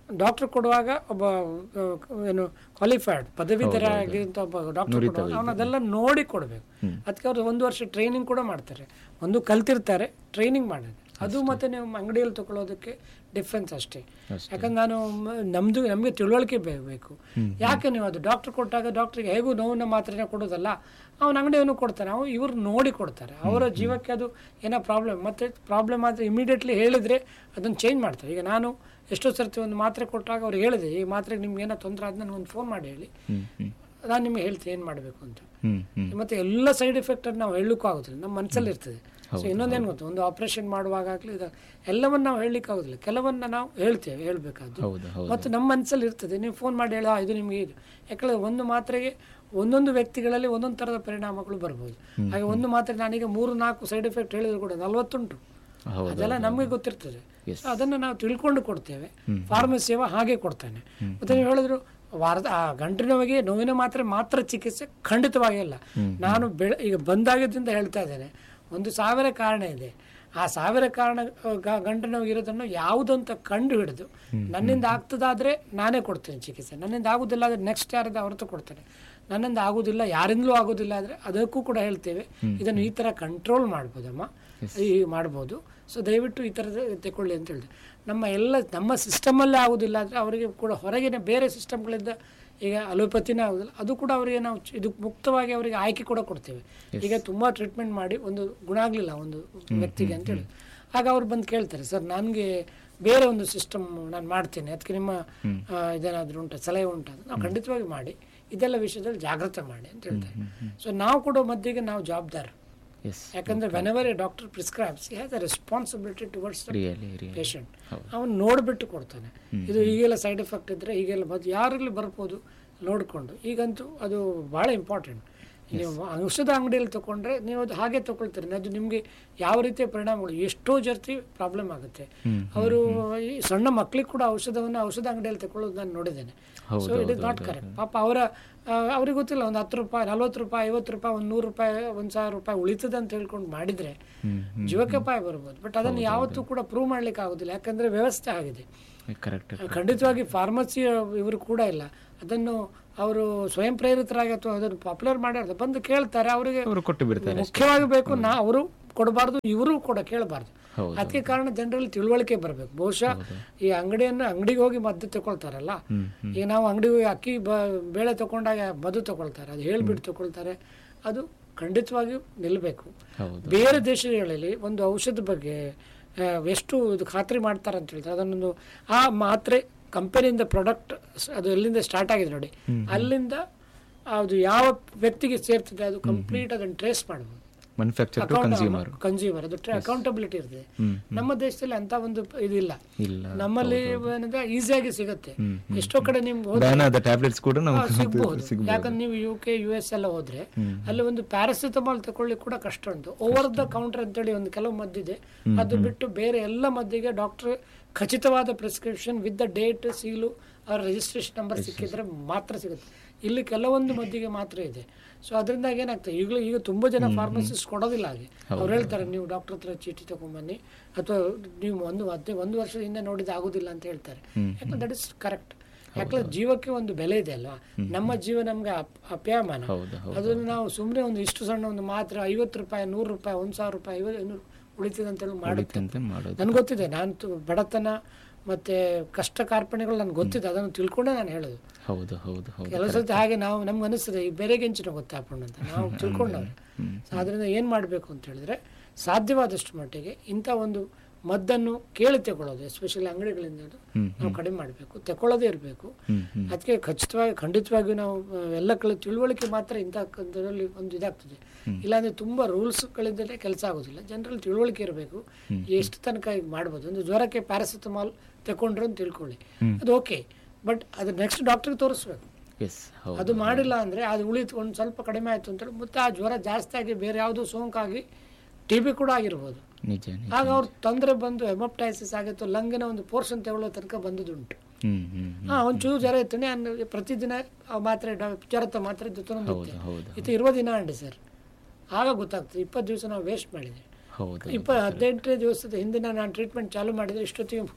ಡಾಕ್ಟರ್ ಕೊಡುವಾಗ ಒಬ್ಬ ಆ, ಏನು ಕ್ವಾಲಿಫೈಡ್ ಪದವೀಧರ ಆಗಿರುವಂತ ಒಬ್ಬ ಡಾಕ್ಟರ್ ಕೊಡುವಾಗ ಅವನು ಅದೆಲ್ಲ ನೋಡಿ ಕೊಡಬೇಕು ಅದಕ್ಕೆ ಅವರು ಒಂದು ವರ್ಷ ಟ್ರೈನಿಂಗ್ ಕೂಡ ಮಾಡ್ತಾರೆ ಒಂದು ಕಲ್ತಿರ್ತಾರೆ ಟ್ರೈನಿಂಗ್ ಮಾಡಿದ್ರೆ ಅದು ಮತ್ತೆ ನೀವು ಅಂಗಡಿಯಲ್ಲಿ ತಗೊಳ್ಳೋದಕ್ಕೆ ಡಿಫ್ರೆನ್ಸ್ ಅಷ್ಟೇ ಯಾಕಂದ್ರೆ ನಾನು ಮ- ನಮ್ದು ನಮಗೆ ತಿಳುವಳಿಕೆ ಬೇ- ಬೇಕು ಯಾಕೆ ನೀವು ಅದು ಡಾಕ್ಟರ್ ಕೊಟ್ಟಾಗ ಡಾಕ್ಟ್ರಿಗೆ ಹೇಗೂ ನೋವಿನ ಮಾತ್ರೆನೇ ಕೊಡೋದಲ್ಲ ಅವನ ಅಂಗಡಿಯವನು ಕೊಡ್ತಾನೆ ಅವು ಇವ್ರು ನೋಡಿ ಕೊಡ್ತಾರೆ ಅವರ ಜೀವಕ್ಕೆ ಅದು ಏನೋ ಪ್ರಾಬ್ಲಮ್ ಮತ್ತೆ ಪ್ರಾಬ್ಲಮ್ ಆದರೆ ಇಮಿಡಿಯೇಟ್ಲಿ ಹೇಳಿದ್ರೆ ಅದನ್ನು ಚೇಂಜ್ ಮಾಡ್ತಾರೆ ಈಗ ನಾನು ಎಷ್ಟೋ ಸರ್ತಿ ಒಂದು ಮಾತ್ರೆ ಕೊಟ್ಟಾಗ ಅವ್ರು ಹೇಳಿದೆ ಈ ಮಾತ್ರೆಗೆ ನಿಮ್ಗೆ ಏನೋ ತೊಂದರೆ ಆದ ನನಗೊಂದು ಫೋನ್ ಮಾಡಿ ಹೇಳಿ ಹ್ಮ್ ಹ್ಮ್ ನಾನು ನಿಮಗೆ ಹೇಳ್ತೀನಿ ಏನು ಮಾಡಬೇಕು ಅಂತ ಹ್ಮ್ ಹ್ಮ್ ಮತ್ತೆ ಎಲ್ಲ ಸೈಡ್ ಎಫೆಕ್ಟ್ ನಾವು ಹೇಳಲಿಕ್ಕೂ ಆಗೋದಿಲ್ಲ ನಮ್ಮ ಮನಸ್ಸಲ್ಲಿ ಇರ್ತದೆ ಸೊ ಇನ್ನೊಂದೇನು ಗೊತ್ತು ಒಂದು ಆಪರೇಷನ್ ಮಾಡುವಾಗಲಿ ಇದು ಎಲ್ಲವನ್ನ ನಾವು ಹೇಳಲಿಕ್ಕೆ ಆಗೋದಿಲ್ಲ ಕೆಲವನ್ನ ನಾವು ಹೇಳ್ತೇವೆ ಹೇಳ್ಬೇಕಾದ್ದು ಹೌದು ಹೌದು ಮತ್ತು ನಮ್ಮ ಮನಸ್ಸಲ್ಲಿ ಇರ್ತದೆ ನೀವು ಫೋನ್ ಮಾಡಿ ಹೇಳ ಇದು ನಿಮಗೆ ಇದು ಯಾಕಂದ್ರೆ ಒಂದು ಮಾತ್ರೆಗೆ ಒಂದೊಂದು ವ್ಯಕ್ತಿಗಳಲ್ಲಿ ಒಂದೊಂದು ಥರದ ಪರಿಣಾಮಗಳು ಬರ್ಬೋದು ಹಾಗೆ ಒಂದು ಮಾತ್ರೆ ನಾನೀಗ ಮೂರು ನಾಲ್ಕು ಸೈಡ್ ಎಫೆಕ್ಟ್ ಹೇಳಿದ್ರು ಕೂಡ ನಲವತ್ತುಂಟು ಹೌದು ಅದೆಲ್ಲ ನಮಗೆ ಗೊತ್ತಿರ್ತದೆ ಅದನ್ನು ನಾವು ತಿಳ್ಕೊಂಡು ಕೊಡ್ತೇವೆ ಫಾರ್ಮಸಿಯವ ಹಾಗೆ ಕೊಡ್ತಾನೆ ಮತ್ತೆ ನೀವು ಹೇಳಿದ್ರು ವಾರದ ಆ ಗಂಟು ನೋವಿಗೆ ನೋವಿನ ಮಾತ್ರೆ ಮಾತ್ರ ಚಿಕಿತ್ಸೆ ಖಂಡಿತವಾಗಿ ಇಲ್ಲ ನಾನು ಬೆಳ ಈಗ ಬಂದಾಗಿದ್ದರಿಂದ ಹೇಳ್ತಾ ಇದ್ದೇನೆ ಒಂದು ಸಾವಿರ ಕಾರಣ ಇದೆ ಆ ಸಾವಿರ ಕಾರಣ ಆ, ಗ- ಗಂಟು ನೋವು ಇರೋದನ್ನು ಯಾವುದಂತ ಕಂಡು ಹಿಡಿದು ನನ್ನಿಂದ ಆಗ್ತದಾದ್ರೆ ನಾನೇ ಕೊಡ್ತೇನೆ ಚಿಕಿತ್ಸೆ ನನ್ನಿಂದ ಆಗುದಿಲ್ಲ ಆದರೆ ನೆಕ್ಸ್ಟ್ ಯಾರದ ಅವ್ರದ್ದು ಕೊಡ್ತೇನೆ ನನ್ನಿಂದ ಆಗುದಿಲ್ಲ ಯಾರಿಂದಲೂ ಆಗುದಿಲ್ಲ ಆದರೆ ಅದಕ್ಕೂ ಕೂಡ ಹೇಳ್ತೇವೆ ಇದನ್ನು ಈ ಥರ ಕಂಟ್ರೋಲ್ ಮಾಡ್ಬೋದಮ್ಮ ಈ ಮಾಡ್ಬೋದು ಸೊ ದಯವಿಟ್ಟು ಈ ಥರದ ತಗೊಳ್ಳಿ ಅಂತ ಹೇಳಿದೆ ನಮ್ಮ ಎಲ್ಲ ನಮ್ಮ ಸಿಸ್ಟಮಲ್ಲೇ ಆಗೋದಿಲ್ಲ ಆದರೆ ಅವರಿಗೆ ಕೂಡ ಹೊರಗಿನ ಬೇರೆ ಸಿಸ್ಟಮ್ಗಳಿಂದ ಈಗ ಅಲೋಪತಿನೇ ಆಗೋದಿಲ್ಲ ಅದು ಕೂಡ ಅವರಿಗೆ ನಾವು ಚ- ಇದು ಮುಕ್ತವಾಗಿ ಅವರಿಗೆ ಆಯ್ಕೆ ಕೂಡ ಕೊಡ್ತೇವೆ ಈಗ ತುಂಬ ಟ್ರೀಟ್ಮೆಂಟ್ ಮಾಡಿ ಒಂದು ಗುಣ ಆಗಲಿಲ್ಲ ಒಂದು ವ್ಯಕ್ತಿಗೆ ಅಂತ ಹೇಳಿ ಆಗ ಅವ್ರು ಬಂದು ಕೇಳ್ತಾರೆ ಸರ್ ನನಗೆ ಬೇರೆ ಒಂದು ಸಿಸ್ಟಮ್ ನಾನು ಮಾಡ್ತೇನೆ ಅದಕ್ಕೆ ನಿಮ್ಮ ಆ, ಇದೇನಾದರೂ ಉಂಟಾ ಸಲಹೆ ಉಂಟಾ ಅಂತ ನಾವು ಖಂಡಿತವಾಗಿ ಮಾಡಿ ಇದೆಲ್ಲ ವಿಷಯದಲ್ಲಿ ಜಾಗ್ರತೆ ಮಾಡಿ ಅಂತ ಹೇಳ್ತಾರೆ ಸೊ ನಾವು ಕೊಡೋ ಮದ್ದಿಗೆ ನಾವು ಜವಾಬ್ದಾರ ಎಸ್ ಯಾಕಂದ್ರೆ whenever a doctor prescribes has a responsibility towards the really really patient ಅವನು ನೋಡಿಬಿಟ್ಟು ಕೊಡ್ತಾನೆ ಇದು ಹೀಗೆಲ್ಲ ಸೈಡ್ ಎಫೆಕ್ಟ್ ಇದ್ದರೆ ಹೀಗೆಲ್ಲ ಬದು ಯಾರಲ್ಲಿ ಬರ್ಬೋದು ನೋಡಿಕೊಂಡು ಈಗಂತೂ ಅದು ಭಾಳ ಇಂಪಾರ್ಟೆಂಟ್ ನೀವು ಔಷಧ ಅಂಗಡಿಯಲ್ಲಿ ತಗೊಂಡ್ರೆ ನೀವು ಅದು ಹಾಗೆ ತಗೊಳ್ತೀರಿ ಅದು ನಿಮಗೆ ಯಾವ ರೀತಿಯ ಪರಿಣಾಮಗಳು ಎಷ್ಟೋ ಜರ್ತಿ ಪ್ರಾಬ್ಲಮ್ ಆಗುತ್ತೆ ಅವರು ಈ ಸಣ್ಣ ಮಕ್ಕಳಿಗೆ ಕೂಡ ಔಷಧವನ್ನು ಔಷಧ ಅಂಗಡಿಯಲ್ಲಿ ತಗೊಳ್ಳೋದು ನಾನು ನೋಡಿದ್ದೇನೆ so it is not correct ಪಾಪ ಅವರ ಅವ್ರಿಗೆ ಗೊತ್ತಿಲ್ಲ ಒಂದು ಹತ್ತು ರೂಪಾಯಿ ನಲ್ವತ್ತು ರೂಪಾಯಿ ಐವತ್ತು ರೂಪಾಯಿ ಒಂದು ನೂರು ರೂಪಾಯಿ ಒಂದು ಸಾವಿರ ರೂಪಾಯಿ ಉಳಿತದೆ ಅಂತ ಹೇಳ್ಕೊಂಡು ಮಾಡಿದರೆ ಜೀವಕ್ಕೆ ಅಪಾಯ ಬರ್ಬೋದು ಬಟ್ ಅದನ್ನು ಯಾವತ್ತೂ ಕೂಡ ಪ್ರೂವ್ ಮಾಡ್ಲಿಕ್ಕೆ ಆಗೋದಿಲ್ಲ ಯಾಕಂದ್ರೆ ವ್ಯವಸ್ಥೆ ಆಗಿದೆ ಕರೆಕ್ಟ್ ಖಂಡಿತವಾಗಿ ಫಾರ್ಮಸಿ ಇವರು ಕೂಡ ಇಲ್ಲ ಅದನ್ನು ಅವರು ಸ್ವಯಂ ಪ್ರೇರಿತರಾಗಿ ಅಥವಾ ಅದನ್ನು ಪಾಪ್ಯುಲರ್ ಮಾಡ್ಯಾರ ಬಂದು ಕೇಳ್ತಾರೆ ಅವರಿಗೆ ಅವರು ಕೊಟ್ಟು ಬಿಡ್ತಾರೆ ಮುಖ್ಯವಾಗಿ ಬೇಕು ನಾ ಅವರು ಕೊಡಬಾರ್ದು ಇವರು ಕೂಡ ಕೇಳಬಾರ್ದು ಹೌದು, ಅದಕ್ಕೆ ಕಾರಣ ಜನರಲ್ಲಿ ತಿಳುವಳಿಕೆ ಬರಬೇಕು ಬಹುಶಃ ಈ ಅಂಗಡಿಯನ್ನು ಅಂಗಡಿಗೆ ಹೋಗಿ ಮದ್ದು ತಗೊಳ್ತಾರಲ್ಲ ಈಗ ನಾವು ಅಂಗಡಿಗೆ ಹೋಗಿ ಅಕ್ಕಿ ಬ ಬೇಳೆ ತಗೊಂಡಾಗ ಮದ್ದು ತಗೊಳ್ತಾರೆ ಅದು ಹೇಳ್ಬಿಟ್ಟು ತಗೊಳ್ತಾರೆ ಅದು ಖಂಡಿತವಾಗಿಯೂ ನಿಲ್ಲಬೇಕು ಹೌದು ಬೇರೆ ದೇಶಗಳಲ್ಲಿ ಒಂದು ಔಷಧ ಬಗ್ಗೆ ಆ, ಎಷ್ಟು ಇದು ಖಾತ್ರಿ ಮಾಡ್ತಾರೆ ಅಂತ ಹೇಳ್ತಾರೆ ಅದನ್ನೊಂದು ಆ ಮಾತ್ರೆ ಕಂಪನಿಯಿಂದ ಪ್ರಾಡಕ್ಟ್ ಅದು ಎಲ್ಲಿಂದ ಸ್ಟಾರ್ಟ್ ಆಗಿದೆ ನೋಡಿ ಅಲ್ಲಿಂದ ಅದು ಯಾವ ವ್ಯಕ್ತಿಗೆ ಸೇರ್ತದೆ ಅದು ಕಂಪ್ಲೀಟ್ ಅದನ್ನು ಟ್ರೇಸ್ ಮಾಡ್ಬೋದು ಮ್ಯಾನುಫ್ಯಾಕ್ಚರ್ ಟು ಕನ್ಸ್ಯೂಮರ್ ಕನ್ಸ್ಯೂಮರ್ ಅದು ಅಕೌಂಟಬಿಲಿಟಿ ಇರ್ತದೆ ನಮ್ಮ ದೇಶದಲ್ಲಿ ಅಂತ ಒಂದು ಇದಿಲ್ಲ ಇಲ್ಲ ನಮ್ಮಲ್ಲಿ ಏನಂದ್ರೆ ಈಸಿಯಾಗಿ ಸಿಗುತ್ತೆ ಎಷ್ಟೋ ಕಡೆ ನಿಮ್ಗೆ ಹೋದ್ರೆ ಬ್ಯಾನ್ ಆದ ಟ್ಯಾಬ್ಲೆಟ್ಸ್ ಕೂಡ ನಾವು ಸಿಗ್ಬಹುದು ಯಾಕಂದ್ರೆ ನೀವು ಯು ಕೆ ಯು ಎಸ್ ಎಲ್ಲ ಹೋದ್ರೆ ಅಲ್ಲಿ ಒಂದು ಪ್ಯಾರಾಸಿಟಮಾಲ್ ತಕೊಳ್ಳಿ ಕೂಡ ಕಷ್ಟ ಉಂಟು ಓವರ್ ದ ಕೌಂಟರ್ ಅಂತೇಳಿ ಒಂದು ಕೆಲವು ಮದ್ದಿದೆ ಅದು ಬಿಟ್ಟು ಬೇರೆ ಎಲ್ಲ ಮದ್ದಿಗೆ ಡಾಕ್ಟರ್ ಖಚಿತವಾದ prescription with the date seal ಅವ್ರ ರಿಜಿಸ್ಟ್ರೇಷನ್ ನಂಬರ್ ಸಿಕ್ಕಿದ್ರೆ ಮಾತ್ರ ಸಿಗುತ್ತೆ ಇಲ್ಲಿ ಕೆಲವೊಂದು ಮದ್ದಿಗೆ ಮಾತ್ರ ಇದೆ ಸೊ ಅದರಿಂದ ಏನಾಗ್ತದೆ ಈಗಲೂ ಈಗ ತುಂಬ ಜನ ಫಾರ್ಮಸಿಸ್ಟ್ ಕೊಡೋದಿಲ್ಲ ಹಾಗೆ ಅವ್ರು ಹೇಳ್ತಾರೆ ನೀವು ಡಾಕ್ಟರ್ ಹತ್ರ ಚೀಟಿ ತಗೊಂಬನ್ನಿ ಅಥವಾ ನೀವು ಒಂದು ಹದಿನೈದು ಒಂದು ವರ್ಷದ ಹಿಂದೆ ನೋಡಿದ ಆಗುದಿಲ್ಲ ಅಂತ ಹೇಳ್ತಾರೆ ಯಾಕಂದ್ರೆ ದಟ್ ಇಸ್ ಕರೆಕ್ಟ್ ಯಾಕಂದ್ರೆ ಜೀವಕ್ಕೆ ಒಂದು ಬೆಲೆ ಇದೆ ಅಲ್ವಾ ನಮ್ಮ ಜೀವ ನಮ್ಗೆ ಅಪ್- ಅಪ್ಯಾಯಮಾನ ಹೌದು ಅದನ್ನು ನಾವು ಸುಮ್ಮನೆ ಒಂದು ಇಷ್ಟು ಸಣ್ಣ ಒಂದು ಮಾತ್ರ ಐವತ್ತು ರೂಪಾಯಿ ನೂರು ರೂಪಾಯಿ ಒಂದು ಸಾವಿರ ರೂಪಾಯಿ ಐವತ್ತು ಐನೂರು ಉಳಿತದೆ ಅಂತೇಳಿ ಮಾಡುತ್ತೆ ಅಂತ ಮಾಡೋದು ನನ್ಗೆ ಗೊತ್ತಿದೆ ನಾನು ತು- ಬಡತನ ಮತ್ತೆ ಕಷ್ಟ ಕಾರ್ಪಣ್ಯಗಳು ನನ್ಗೆ ಗೊತ್ತಿದೆ ಅದನ್ನು ತಿಳ್ಕೊಂಡೇ ನಾನು ಹೇಳೋದು ಹೌದು ಹೌದು ಹೌದು ಕೆಲವು ಸತಿ ಹಾಗೆ ನಾವು ನಮ್ಗೆ ಅನಿಸ್ತದೆ ಈ ಬೆರೆಗೆಂಚಿನ ಗೊತ್ತಾಪಣ್ಣ ಅಂತ ನಾವು ತಿಳ್ಕೊಂಡವ್ರೆ ಸೊ ಅದರಿಂದ ಏನು ಮಾಡಬೇಕು ಅಂತ ಹೇಳಿದ್ರೆ ಸಾಧ್ಯವಾದಷ್ಟು ಮಟ್ಟಿಗೆ ಇಂಥ ಒಂದು ಮದ್ದನ್ನು ಕೇಳಿ ತಗೊಳ್ಳೋದು ಎಸ್ಪೆಷಲಿ ಅಂಗಡಿಗಳಿಂದ ಹಿಡ್ದು ನಾವು ಕಡಿಮೆ ಮಾಡಬೇಕು ತಗೊಳ್ಳೋದೇ ಇರಬೇಕು ಅದಕ್ಕೆ ಖಚಿತವಾಗಿ ಖಂಡಿತವಾಗಿಯೂ ನಾವು ಆ, ಎಲ್ಲ ಕಡೆ ತಿಳುವಳಿಕೆ ಮಾತ್ರ ಇಂಥ ಇದರಲ್ಲಿ ಒಂದು ಇದಾಗ್ತದೆ ಇಲ್ಲಾಂದ್ರೆ ತುಂಬ ರೂಲ್ಸ್ಗಳಿಂದಲೇ ಕೆಲಸ ಆಗೋದಿಲ್ಲ ಜನರಲ್ಲಿ ತಿಳುವಳಿಕೆ ಇರಬೇಕು ಎಷ್ಟು ತನಕ ಈಗ ಮಾಡ್ಬೋದು ಒಂದು ಜ್ವರಕ್ಕೆ ಪ್ಯಾರಾಸಿಟಮಾಲ್ ತಗೊಂಡ್ರು ಅಂತ ತಿಳ್ಕೊಳ್ಳಿ ಅದು ಓಕೆ ಬಟ್ ಅದು ನೆಕ್ಸ್ಟ್ ಡಾಕ್ಟ್ರಿಗೆ ತೋರಿಸ್ಬೇಕು ಎಸ್ ಹೌದು ಅದು ಮಾಡಿಲ್ಲ ಅಂದರೆ ಅದು ಉಳಿತು ಒಂದು ಸ್ವಲ್ಪ ಕಡಿಮೆ ಆಯಿತು ಅಂತೇಳಿ ಮತ್ತೆ ಆ ಜ್ವರ ಜಾಸ್ತಿ ಆಗಿ ಬೇರೆ ಯಾವುದೋ ಸೋಂಕಾಗಿ ಟಿ ಬಿ ಕೂಡ ಆಗಿರ್ಬೋದು ನಿಜ ನಿಜ ಆಗ ಅವ್ರ ತೊಂದರೆ ಬಂದು ಹೆಮಪ್ಟೈಸಿಸ್ ಆಗಿತ್ತು ಲಂಗಿನ ಒಂದು ಪೋರ್ಷನ್ ತಗೊಳ್ಳೋ ತನಕ ಬಂದದುಂಟು ಹ್ಮ್ ಹ್ಮ್ ಹ್ಮ್. ಹಾಂ ಒಂಚೂರು ಜ್ವರ ಇತ್ತು ನಾನು ಪ್ರತಿದಿನ ಆ ಮಾತ್ರೆ ಡಾ- ಜ್ವರದ ಮಾತ್ರೆ ಜೊತೆ ಹೌದು ಹೌದು ಇದು ಇರುವ ದಿನ ಅಂಡಿ ಸರ್ ಆಗ ಗೊತ್ತಾಗ್ತದೆ ಇಪ್ಪತ್ತು ದಿವಸ ನಾವು ವೇಸ್ಟ್ ಮಾಡಿದ್ವಿ ಹೌದು ಇಪ್ಪ ಹದಿನೆಂಟನೇ ದಿವಸದ ಹಿಂದಿನ ನಾನು ಟ್ರೀಟ್ಮೆಂಟ್ ಚಾಲೂ ಮಾಡಿದರೆ ಇಷ್ಟೊತ್ತಿಗೆ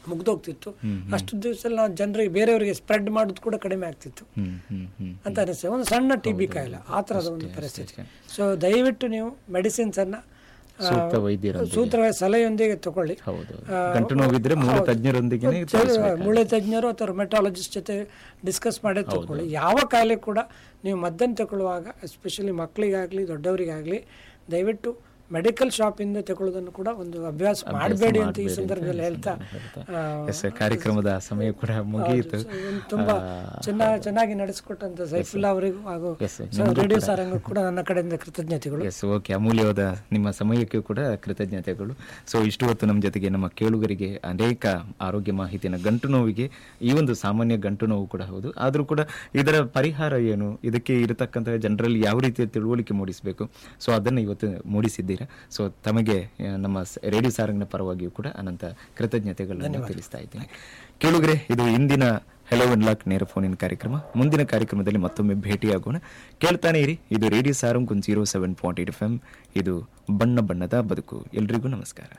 ಮುಗ್ದೋಗ್ತಿತ್ತು ಅಷ್ಟು ದಿವಸ ನಾವು ಜನರಿಗೆ ಬೇರೆಯವರಿಗೆ ಸ್ಪ್ರೆಡ್ ಮಾಡೋದು ಕೂಡ ಕಡಿಮೆ ಆಗ್ತಿತ್ತು ಹ್ಮ್ ಹ್ಮ್ ಹ್ಮ್ ಅಂತ ಅನಿಸ್ತದೆ ಒಂದು ಸಣ್ಣ ಟಿ ಬಿ ಕಾಯಿಲೆ ಆ ಥರದ ಒಂದು ಪರಿಸ್ಥಿತಿ ಸೊ ದಯವಿಟ್ಟು ನೀವು ಮೆಡಿಸಿನ್ಸ್ ಅನ್ನ ಆ, ಸೂಕ್ತ ವೈದ್ಯರ ಸೂತ್ರ ಸಲಹೆಯೊಂದಿಗೆ ತಗೊಳ್ಳಿ ಹೌದು ಆ, ಗಂಟು ನೋವಿದ್ರೆ ಮೂಲ ತಜ್ಞರೊಂದಿಗೆ ಮೂಳೆ ತಜ್ಞರು ಅಥವಾ ರುಮೆಟಾಲಜಿಸ್ಟ್ ಜೊತೆ ಡಿಸ್ಕಸ್ ಮಾಡೇ ತಗೊಳ್ಳಿ ಯಾವ ಕಾಯಿಲೆ ಕೂಡ ನೀವು ಮದ್ದನ್ನು ತಗೊಳ್ಳುವಾಗ ಎಸ್ಪೆಷಲಿ ಮಕ್ಕಳಿಗಾಗಲಿ ದೊಡ್ಡವರಿಗಾಗಲಿ ದಯವಿಟ್ಟು ಮೆಡಿಕಲ್ ಶಾಪಿಂದ ತಗೊಳ್ಳೋದನ್ನು ಕೂಡ ಒಂದು ಅಭ್ಯಾಸ ಮಾಡಬೇಡಿ ಅಂತ ಈ ಸಂದರ್ಭದಲ್ಲಿ ಹೇಳ್ತಾ ಆ, ಎಸ್ ಕಾರ್ಯಕ್ರಮದ ಸಮಯ ಕೂಡ ಮುಗಿಯಿತು ಸೊ ಇದನ್ನು ತುಂಬಾ ಚೆನ್ನಾಗಿ ಚೆನ್ನಾಗಿ ನಡೆಸಿಕೊಟ್ಟಂತ ಸೈಫುಲ್ಲಾ ಅವರಿಗೂ ಹಾಗೂ Yes, sir. ಸೊ ರೇಡಿಯೋ ಸಾರಂಗೂ ಕೂಡ ನನ್ನ ಕಡೆಯಿಂದ ಕೃತಜ್ಞತೆಗಳು ಎಸ್ ಓಕೆ ಅಮೂಲ್ಯವಾದ ನಿಮ್ಮ ಸಮಯಕ್ಕೆ ಕೂಡ ಕೃತಜ್ಞತೆಗಳು ಸೊ ಇಷ್ಟು ಹೊತ್ತು ನಮ್ಮ ಜೊತೆಗೆ ನಮ್ಮ ಕೇಳುಗರಿಗೆ ಅನೇಕ ಆರೋಗ್ಯ ಮಾಹಿತಿಯನ್ನು ಗಂಟು ನೋವಿಗೆ ಈ ಒಂದು ಸಾಮಾನ್ಯ ಗಂಟು ನೋವು ಕೂಡ ಹೌದು ಆದರೂ ಕೂಡ ಇದರ ಪರಿಹಾರ ಏನು ಇದಕ್ಕೆ ಇರತಕ್ಕಂಥ ಜನರಲ್ಲಿ ಯಾವ ರೀತಿಯ ತಿಳುವಳಿಕೆ ಮೂಡಿಸಬೇಕು ಸೊ ಅದನ್ನು ಇವತ್ತು ಮೂಡಿಸಿದ್ದೀರಾ ಸೊ ತಮಗೆ ಆ, ನಮ್ಮ ಸ- ರೇಡಿಯೋ ಸಾರಂಗ್ನ ಪರವಾಗಿಯೂ ಕೂಡ ಅನಂತ ಕೃತಜ್ಞತೆಗಳನ್ನು ತಿಳಿಸ್ತಾ ಇದ್ದೀನಿ ಕೇಳುಗರೆ ಇದು ಇಂದಿನ ಹೆಲೋ ಲಾಕ್ ನೇರ ಫೋನಿನ ಕಾರ್ಯಕ್ರಮ ಮುಂದಿನ ಕಾರ್ಯಕ್ರಮದಲ್ಲಿ ಮತ್ತೊಮ್ಮೆ ಭೇಟಿಯಾಗೋಣ ಕೇಳ್ತಾನೆ ಇರಿ ಇದು ರೇಡಿಯೋ ಸಾರಂಗ್ ಒಂದು zero seven point eight F M ಇದು ಬಣ್ಣ ಬಣ್ಣದ ಬದುಕು ಎಲ್ರಿಗೂ ನಮಸ್ಕಾರ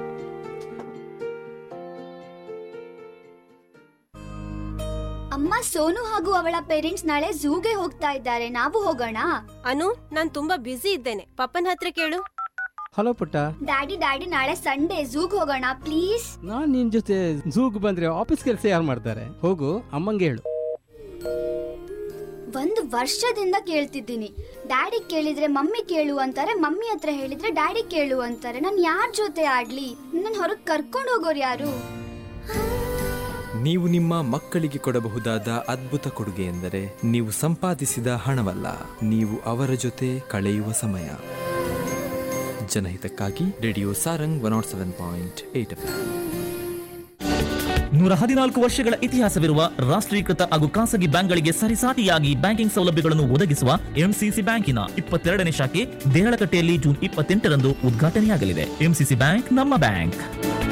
ಅಮ್ಮ ಸೋನು ಹಾಗೂ ಅವಳ ಪೇರೆಂಟ್ಸ್ ನಾಳೆ ಝೂಗೆ ಹೋಗ್ತಾ ಇದ್ದಾರೆ ನಾವು ಹೋಗೋಣ ಅನು ನಾನ್ ತುಂಬಾ ಬ್ಯುಸಿ ಇದ್ದೇನೆ ಪಪ್ಪನ ಹತ್ರ ಕೇಳು ಹಲೋ ಪುಟ್ಟ ಡ್ಯಾಡಿ ಡ್ಯಾಡಿ ನಾಳೆ ಸಂಡೇ ಝೂಗ್ ಹೋಗೋಣ ಪ್ಲೀಸ್ ನಾನ್ ನಿನ್ ಜೊತೆ ಝೂಗ್ ಬಂದ್ರೆ ಆಫೀಸ್ ಕೆಲಸ ಯಾರು ಮಾಡ್ತಾರೆ ಹೋಗು ಅಮ್ಮಂಗೆ ಹೇಳು ಒಂದು ವರ್ಷದಿಂದ ಕೇಳ್ತಿದ್ದೀನಿ ಡ್ಯಾಡಿ ಕೇಳಿದ್ರೆ ಮಮ್ಮಿ ಕೇಳು ಅಂತಾರೆ ಮಮ್ಮಿ ಹತ್ರ ಹೇಳಿದ್ರೆ ಡ್ಯಾಡಿ ಕೇಳು ಅಂತಾರೆ ನಾನು ಯಾರ ಜೊತೆ ಆಡ್ಲಿ ನನ್ನ ಹೊರಗ್ ಕರ್ಕೊಂಡು ಹೋಗೋರು ಯಾರು ನೀವು ನಿಮ್ಮ ಮಕ್ಕಳಿಗೆ ಕೊಡಬಹುದಾದ ಅದ್ಭುತ ಕೊಡುಗೆ ಎಂದರೆ ನೀವು ಸಂಪಾದಿಸಿದ ಹಣವಲ್ಲ ನೀವು ಅವರ ಜೊತೆ ಕಳೆಯುವ ಸಮಯ ಜನಹಿತಕ್ಕಾಗಿ radio Sarang one nought seven point eight ನೂರ ಹದಿನಾಲ್ಕು ವರ್ಷಗಳ ಇತಿಹಾಸವಿರುವ ರಾಷ್ಟ್ರೀಕೃತ ಹಾಗೂ ಖಾಸಗಿ ಬ್ಯಾಂಕ್ಗಳಿಗೆ ಸರಿಸಾಟಿಯಾಗಿ ಬ್ಯಾಂಕಿಂಗ್ ಸೌಲಭ್ಯಗಳನ್ನು ಒದಗಿಸುವ ಎಂಸಿಸಿ ಬ್ಯಾಂಕಿನ ಇಪ್ಪತ್ತೆರಡನೇ ಶಾಖೆ ದೇಹಳಕಟ್ಟೆಯಲ್ಲಿ ಜೂನ್ ಇಪ್ಪತ್ತೆಂಟರಂದು ಉದ್ಘಾಟನೆಯಾಗಲಿದೆ ಎಂಸಿಸಿ ಬ್ಯಾಂಕ್ ನಮ್ಮ ಬ್ಯಾಂಕ್